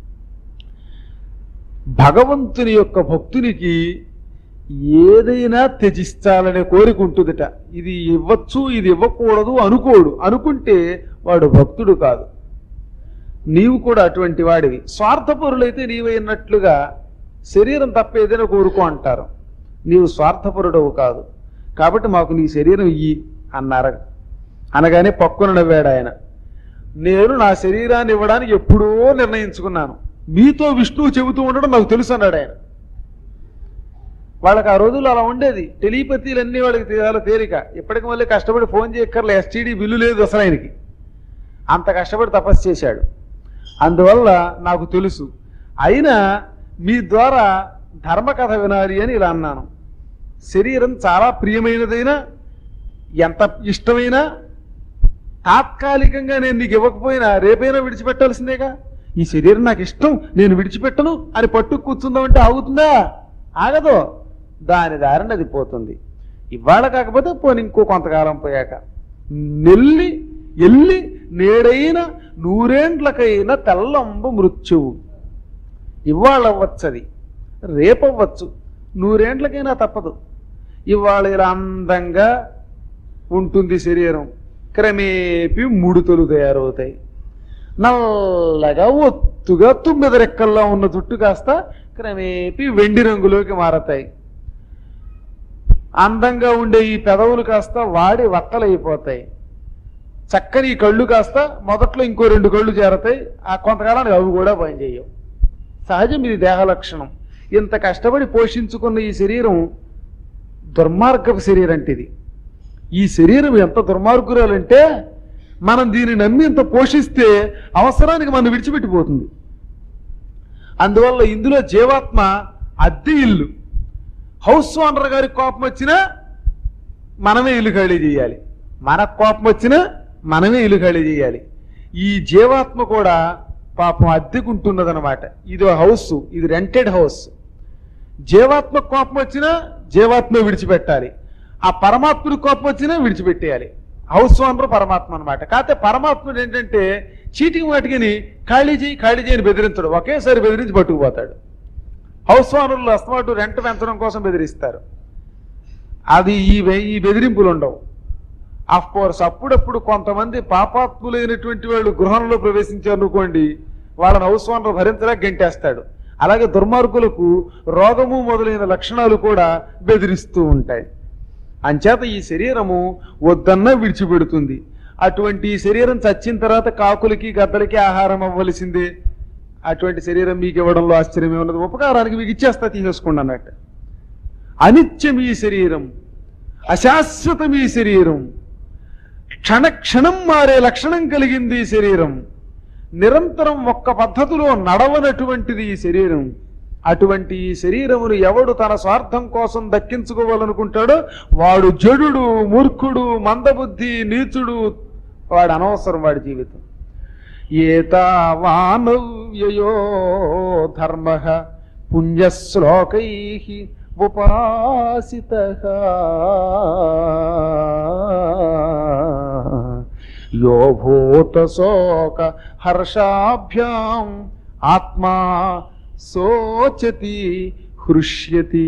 భగవంతుని యొక్క భక్తునికి ఏదైనా త్యజించాలనే కోరిక ఉంటుందిట ఇది ఇవ్వచ్చు ఇది ఇవ్వకూడదు అనుకోడు అనుకుంటే వాడు భక్తుడు కాదు నీవు కూడా అటువంటి వాడివి స్వార్థపరులైతే నీవైనట్లుగా శరీరం తప్ప ఏదైనా కోరుకో అంటారు నీవు స్వార్థపరుడవు కాదు కాబట్టి మాకు నీ శరీరం ఇయ్యి అన్నారు అనగానే పక్కున నవ్వాడు ఆయన నేను నా శరీరాన్ని ఇవ్వడానికి ఎప్పుడో నిర్ణయించుకున్నాను మీతో విష్ణువు చెబుతూ ఉండడం నాకు తెలుసు అన్నాడు ఆయన వాళ్ళకి ఆ రోజుల్లో అలా ఉండేది టెలిపతీలన్నీ వాళ్ళకి చాలా తేలిక ఇప్పటికి మళ్ళీ కష్టపడి ఫోన్ చేయక్కర్లే ఎస్టీడీ బిల్లు లేదు అసలు ఆయనకి అంత కష్టపడి తపస్సు చేశాడు అందువల్ల నాకు తెలుసు అయినా మీ ద్వారా ధర్మకథ వినాలి అని ఇలా అన్నాను శరీరం చాలా ప్రియమైనదైనా ఎంత ఇష్టమైనా తాత్కాలికంగా నేను నీకు ఇవ్వకపోయినా రేపైనా విడిచిపెట్టాల్సిందేగా ఈ శరీరం నాకు ఇష్టం నేను విడిచిపెట్టను అని పట్టు కూర్చుందామంటే ఆగుతుందా ఆగదు దాని దారిని అది పోతుంది ఇవాళ కాకపోతే పోనీ ఇంకో కొంతకాలం పోయాక నెల్లి ఎల్లి నేడైన నూరేండ్లకైన తెల్లంబు మృత్యువు ఇవాళ అవ్వచ్చది రేపవ్వచ్చు నూరేండ్లకైనా తప్పదు ఇవాళ ఇలా అందంగా ఉంటుంది శరీరం క్రమేపీ ముడుతలు తయారవుతాయి నల్లగా ఒత్తుగా తుమ్మిద రెక్కల్లో ఉన్న జుట్టు కాస్త క్రమేపీ వెండి రంగులోకి మారతాయి అందంగా ఉండే ఈ పెదవులు కాస్త వాడి వట్టలైపోతాయి చక్కని ఈ కళ్ళు కాస్త మొదట్లో ఇంకో రెండు కళ్ళు చేరతాయి ఆ కొంతకాలానికి అవి కూడా పనిచేయవు సహజం ఇది దేహ లక్షణం ఇంత కష్టపడి పోషించుకున్న ఈ శరీరం దుర్మార్గపు శరీరం అంటే ఇది ఈ శరీరం ఎంత దుర్మార్గురాలంటే మనం దీన్ని నమ్మి ఇంత పోషిస్తే అవసరానికి మనం విడిచిపెట్టిపోతుంది అందువల్ల ఇందులో జీవాత్మ అద్దె ఇల్లు హౌస్ ఓనర్ గారి కోపం వచ్చినా మనమే ఇల్లు ఖాళీ చేయాలి మనకు కోపం వచ్చినా మనమే ఇల్లు ఖాళీ చేయాలి ఈ జీవాత్మ కూడా పాపం అద్దెకుంటున్నదనమాట ఇది హౌస్ ఇది రెంటెడ్ హౌస్ జీవాత్మ కోపం వచ్చినా జీవాత్మ విడిచిపెట్టాలి ఆ పరమాత్ముడి కోపం వచ్చినా విడిచిపెట్టేయాలి హౌస్ ఓనర్ పరమాత్మ అనమాట కాకపోతే పరమాత్ముడు ఏంటంటే చీటింగ్ వాటికిని ఖాళీ చేయి ఖాళీ చేయని బెదిరించడు ఒకేసారి బెదిరించి పట్టుకుపోతాడు హౌస్ ఓనర్లు అస్తమాటు రెంట్ పెంచడం కోసం బెదిరిస్తారు అది ఈ వె- ఈ బెదిరింపులు ఉండవు ఆఫ్ కోర్స్ అప్పుడప్పుడు కొంతమంది పాపాత్ములైనటువంటి వాళ్ళు గృహంలో ప్రవేశించారు అనుకోండి వాళ్ళని హౌస్ ఓనర్ భరించలేక గెంటేస్తాడు అలాగే దుర్మార్గులకు రోగము మొదలైన లక్షణాలు కూడా బెదిరిస్తూ ఉంటాయి అంచేత ఈ శరీరము వద్దన్నా విడిచిపెడుతుంది అటువంటి ఈ శరీరం చచ్చిన తర్వాత కాకులకి గద్దలకి ఆహారం అవ్వవలసిందే అటువంటి శరీరం మీకు ఇవ్వడంలో ఆశ్చర్యమే ఉన్నది ఉపకారానికి మీకు ఇచ్చేస్తా తీసేసుకోండి అన్నట్టు అనిత్యం ఈ శరీరం అశాశ్వతం ఈ శరీరం క్షణ క్షణం మారే లక్షణం కలిగింది ఈ శరీరం నిరంతరం ఒక్క పద్ధతిలో నడవనటువంటిది ఈ శరీరం అటువంటి ఈ శరీరమును ఎవడు తన స్వార్థం కోసం దక్కించుకోవాలనుకుంటాడో వాడు జడుడు మూర్ఖుడు మందబుద్ధి నీచుడు వాడు అనవసరం వాడి జీవితం ఏతావానవ్యయో ధర్మ పుణ్యశ్లోకై ఉపాసిత యో భూత శోక హర్షాభ్యాం ఆత్మా శోచతి హృష్యతి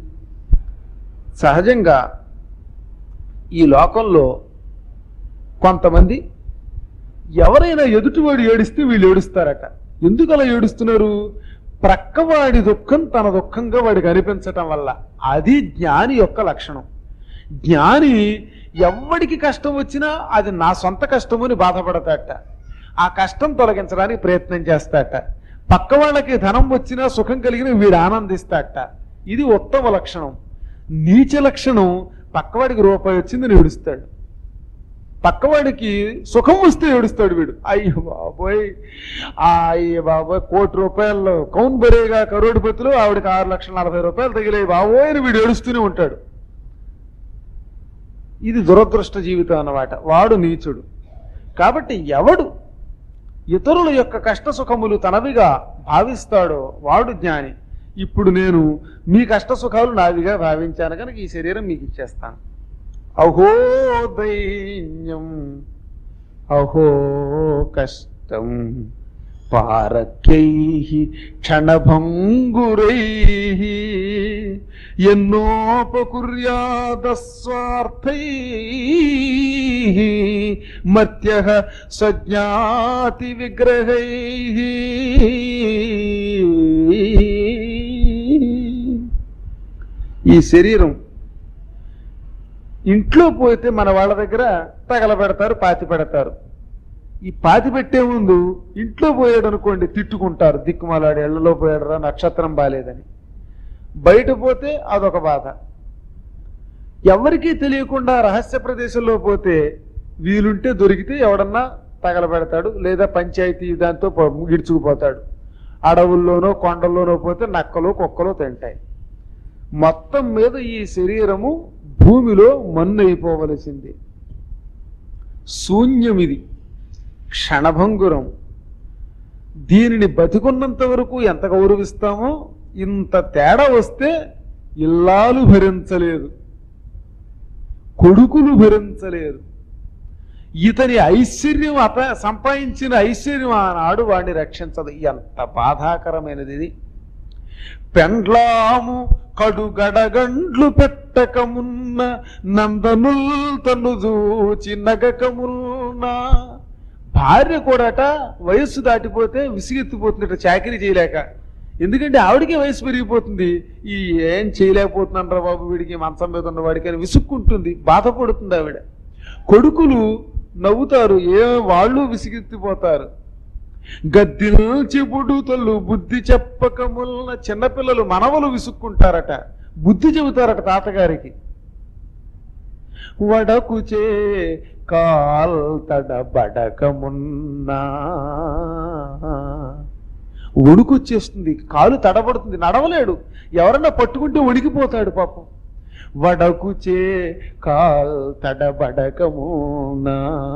సహజంగా ఈ లోకంలో కొంతమంది ఎవరైనా ఎదుటివాడు ఏడిస్తే వీళ్ళు ఏడుస్తారట ఎందుకు అలా ఏడుస్తున్నారు ప్రక్కవాడి దుఃఖం తన దుఃఖంగా వాడికి అనిపించటం వల్ల అది జ్ఞాని యొక్క లక్షణం జ్ఞాని ఎవడికి కష్టం వచ్చినా అది నా సొంత కష్టము అని బాధపడతాట ఆ కష్టం తొలగించడానికి ప్రయత్నం చేస్తాట పక్క వాళ్ళకి ధనం వచ్చినా సుఖం కలిగిన వీడు ఆనందిస్తాట ఇది ఉత్తమ లక్షణం నీచ లక్షణం పక్కవాడికి రూపాయి వచ్చిందని ఏడుస్తాడు పక్కవాడికి సుఖం వస్తే ఏడుస్తాడు వీడు అయ్యో బాబోయ్ ఆ అయ్య బాబోయ్ కోటి రూపాయలు కౌన్ బరేగా కరోడిపతిలో ఆవిడకి ఆరు లక్షల నలభై రూపాయలు తగిలే బాబోయ్ అని వీడు ఏడుస్తూనే ఉంటాడు ఇది దురదృష్ట జీవితం అన్నమాట వాడు నీచుడు కాబట్టి ఎవడు ఇతరుల యొక్క కష్ట సుఖములు తనవిగా భావిస్తాడో వాడు జ్ఞాని ఇప్పుడు నేను మీ కష్ట సుఖాలు నావిగా భావించాను కనుక ఈ శరీరం మీకు ఇచ్చేస్తాను అహో దైన్యం అహో కష్టం పారక్యై క్షణభంగురై ఎన్నోపకుర్యాదస్వార్థై మత్య స్వజ్ఞాతి విగ్రహై ఈ శరీరం ఇంట్లో పోతే మన వాళ్ళ దగ్గర తగలబెడతారు పాతి పెడతారు ఈ పాతి పెట్టే ముందు ఇంట్లో పోయాడు అనుకోండి తిట్టుకుంటారు దిక్కుమాలాడు ఎళ్లలో పోయాడురా నక్షత్రం బాలేదని బయట పోతే అదొక బాధ ఎవరికీ తెలియకుండా రహస్య ప్రదేశంలో పోతే వీలుంటే దొరికితే ఎవడన్నా తగలబెడతాడు లేదా పంచాయతీ దాంతో పో- గిడుచుకుపోతాడు అడవుల్లోనో కొండల్లోనో పోతే నక్కలు కుక్కలు తింటాయి మొత్తం మీద ఈ శరీరము భూమిలో మన్ను అయిపోవలసింది శూన్యం ఇది క్షణభంగురం దీనిని బతికున్నంత వరకు ఎంత గౌరవిస్తామో ఇంత తేడా వస్తే ఇల్లాలు భరించలేదు కొడుకులు భరించలేరు ఇతని ఐశ్వర్యం అత సంపాదించిన ఐశ్వర్యం ఆనాడు వాడిని రక్షించదు ఎంత బాధాకరమైనది ఇది పెండ్లాము కడుగడగండ్లు పెట్టకమున్న నందనుల్ తను చూచి నగకమున్న భార్య కూడాట వయస్సు దాటిపోతే విసిగెత్తిపోతుందట చాకరీ చేయలేక ఎందుకంటే ఆవిడకి వయసు పెరిగిపోతుంది ఈ ఏం చేయలేకపోతున్నాను బాబు వీడికి మంచం మీద ఉన్న వాడికి అని విసుక్కుంటుంది బాధపడుతుంది ఆవిడ కొడుకులు నవ్వుతారు ఏ వాళ్ళు విసిగెత్తిపోతారు గద్దిల్చి బుడుతలు బుద్ధి చెప్పకములన చిన్నపిల్లలు మనవలు విసుక్కుంటారట బుద్ధి చెబుతారట తాతగారికి వడకుచే కాల్తడ బడకమున్నా వణుకొచ్చేస్తుంది కాలు తడబడుతుంది నడవలేడు ఎవరన్నా పట్టుకుంటే వణికిపోతాడు పాపం వడకుచే కాల్ తడబడకమునా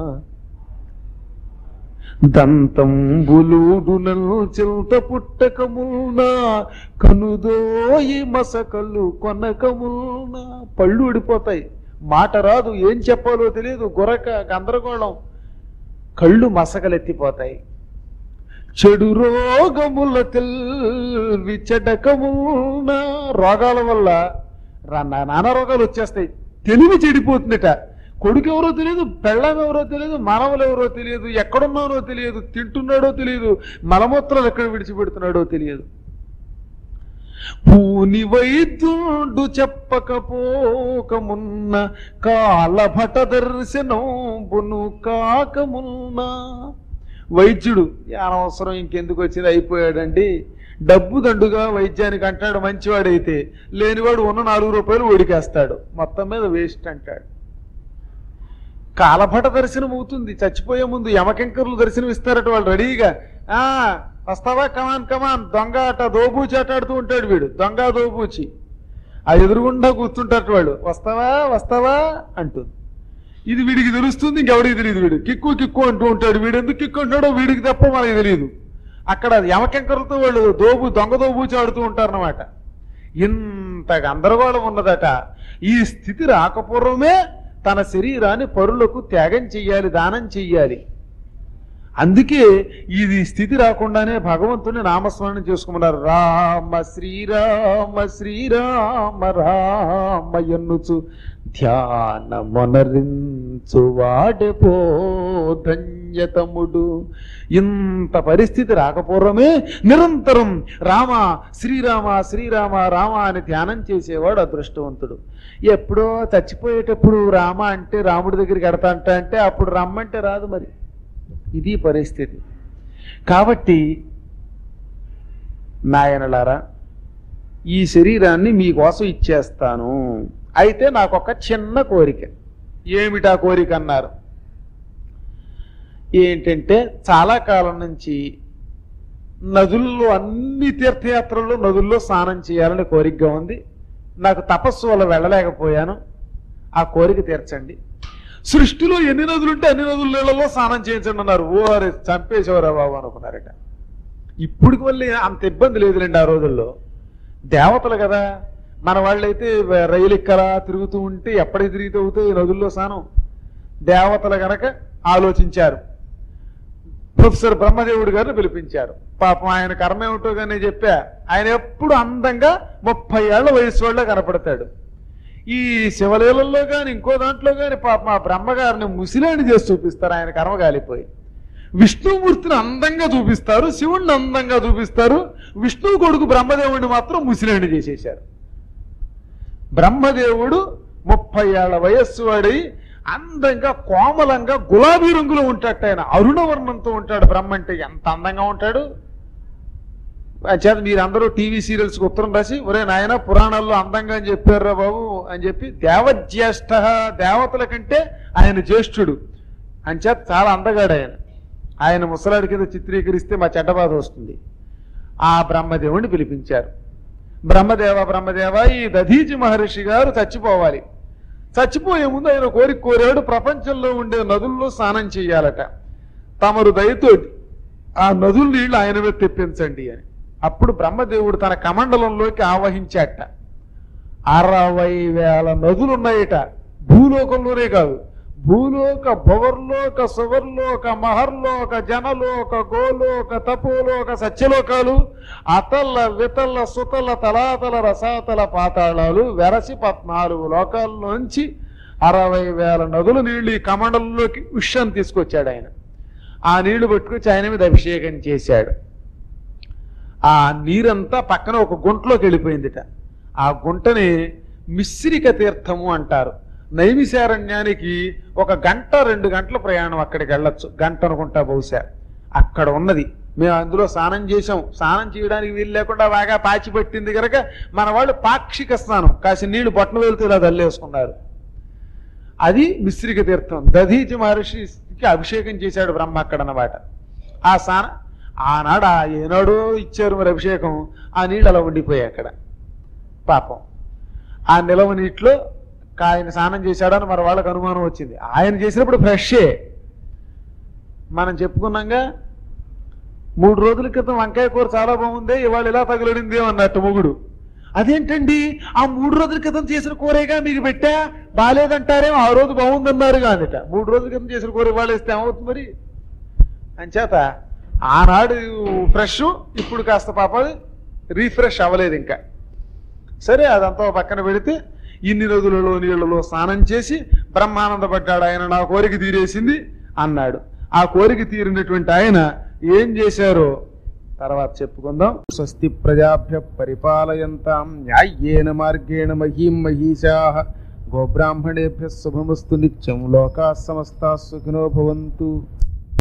దంతంబులుడునల్ చిల్త పుట్టకముల్నా కనుదోయి మసకలు కొనకముల్నా పళ్ళు ఊడిపోతాయి మాట రాదు ఏం చెప్పాలో తెలియదు గురక గందరగోళం కళ్ళు మసకలెత్తిపోతాయి చెడు రోగముల తెల్వి చెడకమున రోగాల వల్ల రా- నా- నానా రోగాలు వచ్చేస్తాయి తెలివి చెడిపోతుందట కొడుకు ఎవరో తెలియదు పెళ్ళం ఎవరో తెలియదు మనవలు ఎవరో తెలియదు ఎక్కడున్నారో తెలియదు తింటున్నాడో తెలియదు మలమూత్రాలు ఎక్కడ విడిచిపెడుతున్నాడో తెలియదు పూని వైద్యుడు చెప్పకపోకమున్న కాలభట దర్శనంబును కాకమున్న వైద్యుడు "ఈ అనవసరం ఇంకెందుకు వచ్చింది అయిపోయాడండి డబ్బు దండుగా వైద్యానికి అంటాడు మంచివాడైతే లేనివాడు ఉన్న నాలుగు రూపాయలు ఒడికేస్తాడు మొత్తం మీద వేస్ట్ అంటాడు కాలభట దర్శనం అవుతుంది చచ్చిపోయే ముందు యమకెంకర్లు దర్శనం ఇస్తారట వాళ్ళు రెడీగా ఆ వస్తావా కమాన్ కమాన్ దొంగ అట దోబూచి ఆట ఆడుతూ ఉంటాడు వీడు దొంగ దోబూచి ఆ ఎదురుగుండా కూర్చుంటారు వాళ్ళు వస్తావా వస్తావా అంటుంది ఇది వీడికి తెలుస్తుంది ఇంకెవడికి తెలియదు వీడు కిక్కు కిక్కు అంటూ ఉంటాడు వీడు ఎందుకు కిక్కు అంటాడో వీడికి తప్ప మనకి తెలియదు అక్కడ యమకెంకరతో వాళ్ళు దోబు దొంగ దోబూచి ఆడుతూ ఉంటారన్నమాట ఇంత గందరగోళం ఉన్నదట ఈ స్థితి రాకపూర్వమే తన శరీరాన్ని పరులకు త్యాగం చెయ్యాలి దానం చెయ్యాలి అందుకే ఇది స్థితి రాకుండానే భగవంతుని నామస్మరణ చేసుకోమన్నారు రామ శ్రీరామ శ్రీరామ రామ ఎన్నుచు ధ్యానమొనరించు వాడెపో ధన్యతముడు ఇంత పరిస్థితి రాకపూర్వమే నిరంతరం రామ శ్రీరామ శ్రీరామ రామ అని ధ్యానం చేసేవాడు అదృష్టవంతుడు ఎప్పుడో చచ్చిపోయేటప్పుడు రామ అంటే రాముడి దగ్గరికి ఎడతా అంటే అప్పుడు రమ్మంటే రాదు మరి ఇది పరిస్థితి కాబట్టి నాయనలారా ఈ శరీరాన్ని మీకోసం ఇచ్చేస్తాను అయితే నాకు ఒక చిన్న కోరిక ఏమిటా కోరిక అన్నారు ఏంటంటే చాలా కాలం నుంచి నదుల్లో అన్ని తీర్థయాత్రల్లో నదుల్లో స్నానం చేయాలని కోరికగా ఉంది నాకు తపస్సు వల్ల వెళ్ళలేకపోయాను ఆ కోరిక తీర్చండి సృష్టిలో ఎన్ని నదులు ఉంటే అన్ని నదుల నీళ్ళలో స్నానం చేయించండి అన్నారు ఓ అరే చంపేసేవారా బాబు అనుకున్నారట ఇప్పటికి వల్ల అంత ఇబ్బంది లేదులేండి ఆ రోజుల్లో దేవతలు కదా మన వాళ్ళైతే రైలు ఎక్కలా తిరుగుతూ ఉంటే ఎప్పటికి తిరిగితే అవుతాయి ఈ నదుల్లో స్నానం దేవతలు గనక ఆలోచించారు ప్రొఫెసర్ బ్రహ్మదేవుడు గారిని పిలిపించారు పాపం ఆయన కర్మ ఏమిటో కానీ చెప్పా ఆయన ఎప్పుడు అందంగా ముప్పై ఏళ్ల వయసు వాళ్ళ కనపడతాడు ఈ శివలీలల్లో కానీ ఇంకో దాంట్లో కానీ పాప మా బ్రహ్మగారిని ముసిలేని చేసి చూపిస్తారు ఆయన కర్మ కాలిపోయి విష్ణుమూర్తిని అందంగా చూపిస్తారు శివుణ్ణి అందంగా చూపిస్తారు విష్ణువు కొడుకు బ్రహ్మదేవుడిని మాత్రం ముసిలేని చేసేశారు బ్రహ్మదేవుడు ముప్పై ఏళ్ల వయస్సు వాడి అందంగా కోమలంగా గులాబీ రంగులో ఉంటాడు ఆయన అరుణవర్ణంతో ఉంటాడు బ్రహ్మ అంటే ఎంత అందంగా ఉంటాడు చేత మీరందరూ టీవీ సీరియల్స్ కి ఉత్తరం రాసి ఒరే నాయన పురాణాల్లో అందంగా అని చెప్పారా బాబు అని చెప్పి దేవజ్యేష్ఠ దేవతల కంటే ఆయన జ్యేష్ఠుడు అని చేత చాలా అందగాడు ఆయన ఆయన ముసలాడి కింద చిత్రీకరిస్తే మా చెడ్డ బాధ వస్తుంది ఆ బ్రహ్మదేవుడిని పిలిపించారు బ్రహ్మదేవ బ్రహ్మదేవ ఈ దధీచి మహర్షి గారు చచ్చిపోవాలి చచ్చిపోయే ముందు ఆయన కోరిక కోరాడు ప్రపంచంలో ఉండే నదుల్లో స్నానం చేయాలట తమరు దయతో ఆ నదుల నీళ్లు ఆయన మీద తెప్పించండి అని అప్పుడు బ్రహ్మదేవుడు తన కమండలంలోకి ఆవహించాట అరవై వేల నదులున్నాయట భూలోకంలోనే కాదు భూలోక భవర్లోక సువర్లోక మహర్లోక జనలోక గోలోక తపోలోక సత్యలోకాలు అతల్ల వితల్ల సుతల తలాతల రసాతల పాతాళాలు వెరసి పద్నాలుగు లోకాల్లోంచి అరవై వేల నదుల నీళ్లు ఈ కమండలంలోకి ఉష్యం తీసుకొచ్చాడు ఆయన ఆ నీళ్లు పట్టుకొచ్చి ఆయన మీద అభిషేకం చేశాడు ఆ నీరంతా పక్కన ఒక గుంటలోకి వెళ్ళిపోయిందిట ఆ గుంటని మిశ్రిక తీర్థము అంటారు నైమిశారణ్యానికి ఒక గంట రెండు గంటల ప్రయాణం అక్కడికి వెళ్ళొచ్చు గంట అనుకుంటా బహుశా అక్కడ ఉన్నది మేము అందులో స్నానం చేసాం స్నానం చేయడానికి వీలు లేకుండా బాగా పాచి పట్టింది కనుక మన వాళ్ళు పాక్షిక స్నానం కాసి నీళ్లు బొట్టన వెళ్తూ ఇలా దల్లేసుకున్నారు అది మిశ్రిక తీర్థం దధీచి మహర్షికి అభిషేకం చేశాడు బ్రహ్మ అక్కడ అన్నమాట ఆ స్నాన ఆనాడు ఆ ఏనాడో ఇచ్చారు మరి అభిషేకం ఆ నీళ్ళు అలా ఉండిపోయాయి అక్కడ పాపం ఆ నిలవ నీటిలో ఆయన స్నానం చేశాడని మరి వాళ్ళకి అనుమానం వచ్చింది ఆయన చేసినప్పుడు ఫ్రెషే మనం చెప్పుకున్నాగా మూడు రోజుల క్రితం వంకాయ కూర చాలా బాగుంది ఇవాళ ఇలా తగులడింది అన్నట్టు మొగుడు అదేంటండి ఆ మూడు రోజుల క్రితం చేసిన కూరేగా మీకు పెట్టా బాగాలేదంటారేమో ఆ రోజు బాగుందన్నారు కాదట మూడు రోజుల క్రితం చేసిన కూర ఇవాళ ఇస్తే ఏమవుతుంది మరి అంచేత ఆనాడు ఫ్రెష్ ఇప్పుడు కాస్త పాప రీఫ్రెష్ అవ్వలేదు ఇంకా సరే అదంతా ఓ పక్కన పెడితే ఇన్ని రోజులలో నీళ్లలో స్నానం చేసి బ్రహ్మానందపడ్డాడు ఆయన నా కోరిక తీరేసింది అన్నాడు ఆ కోరిక తీరినటువంటి ఆయన ఏం చేశారో తర్వాత చెప్పుకుందాం స్వస్తి ప్రజాభ్య పరిపాలయంతాం న్యాయేన మార్గేణ మహీం మహీషా గోబ్రాహ్మణేభ్య శుభమస్తు నిత్యం లోకా సమస్తా సుఖినో భవంతు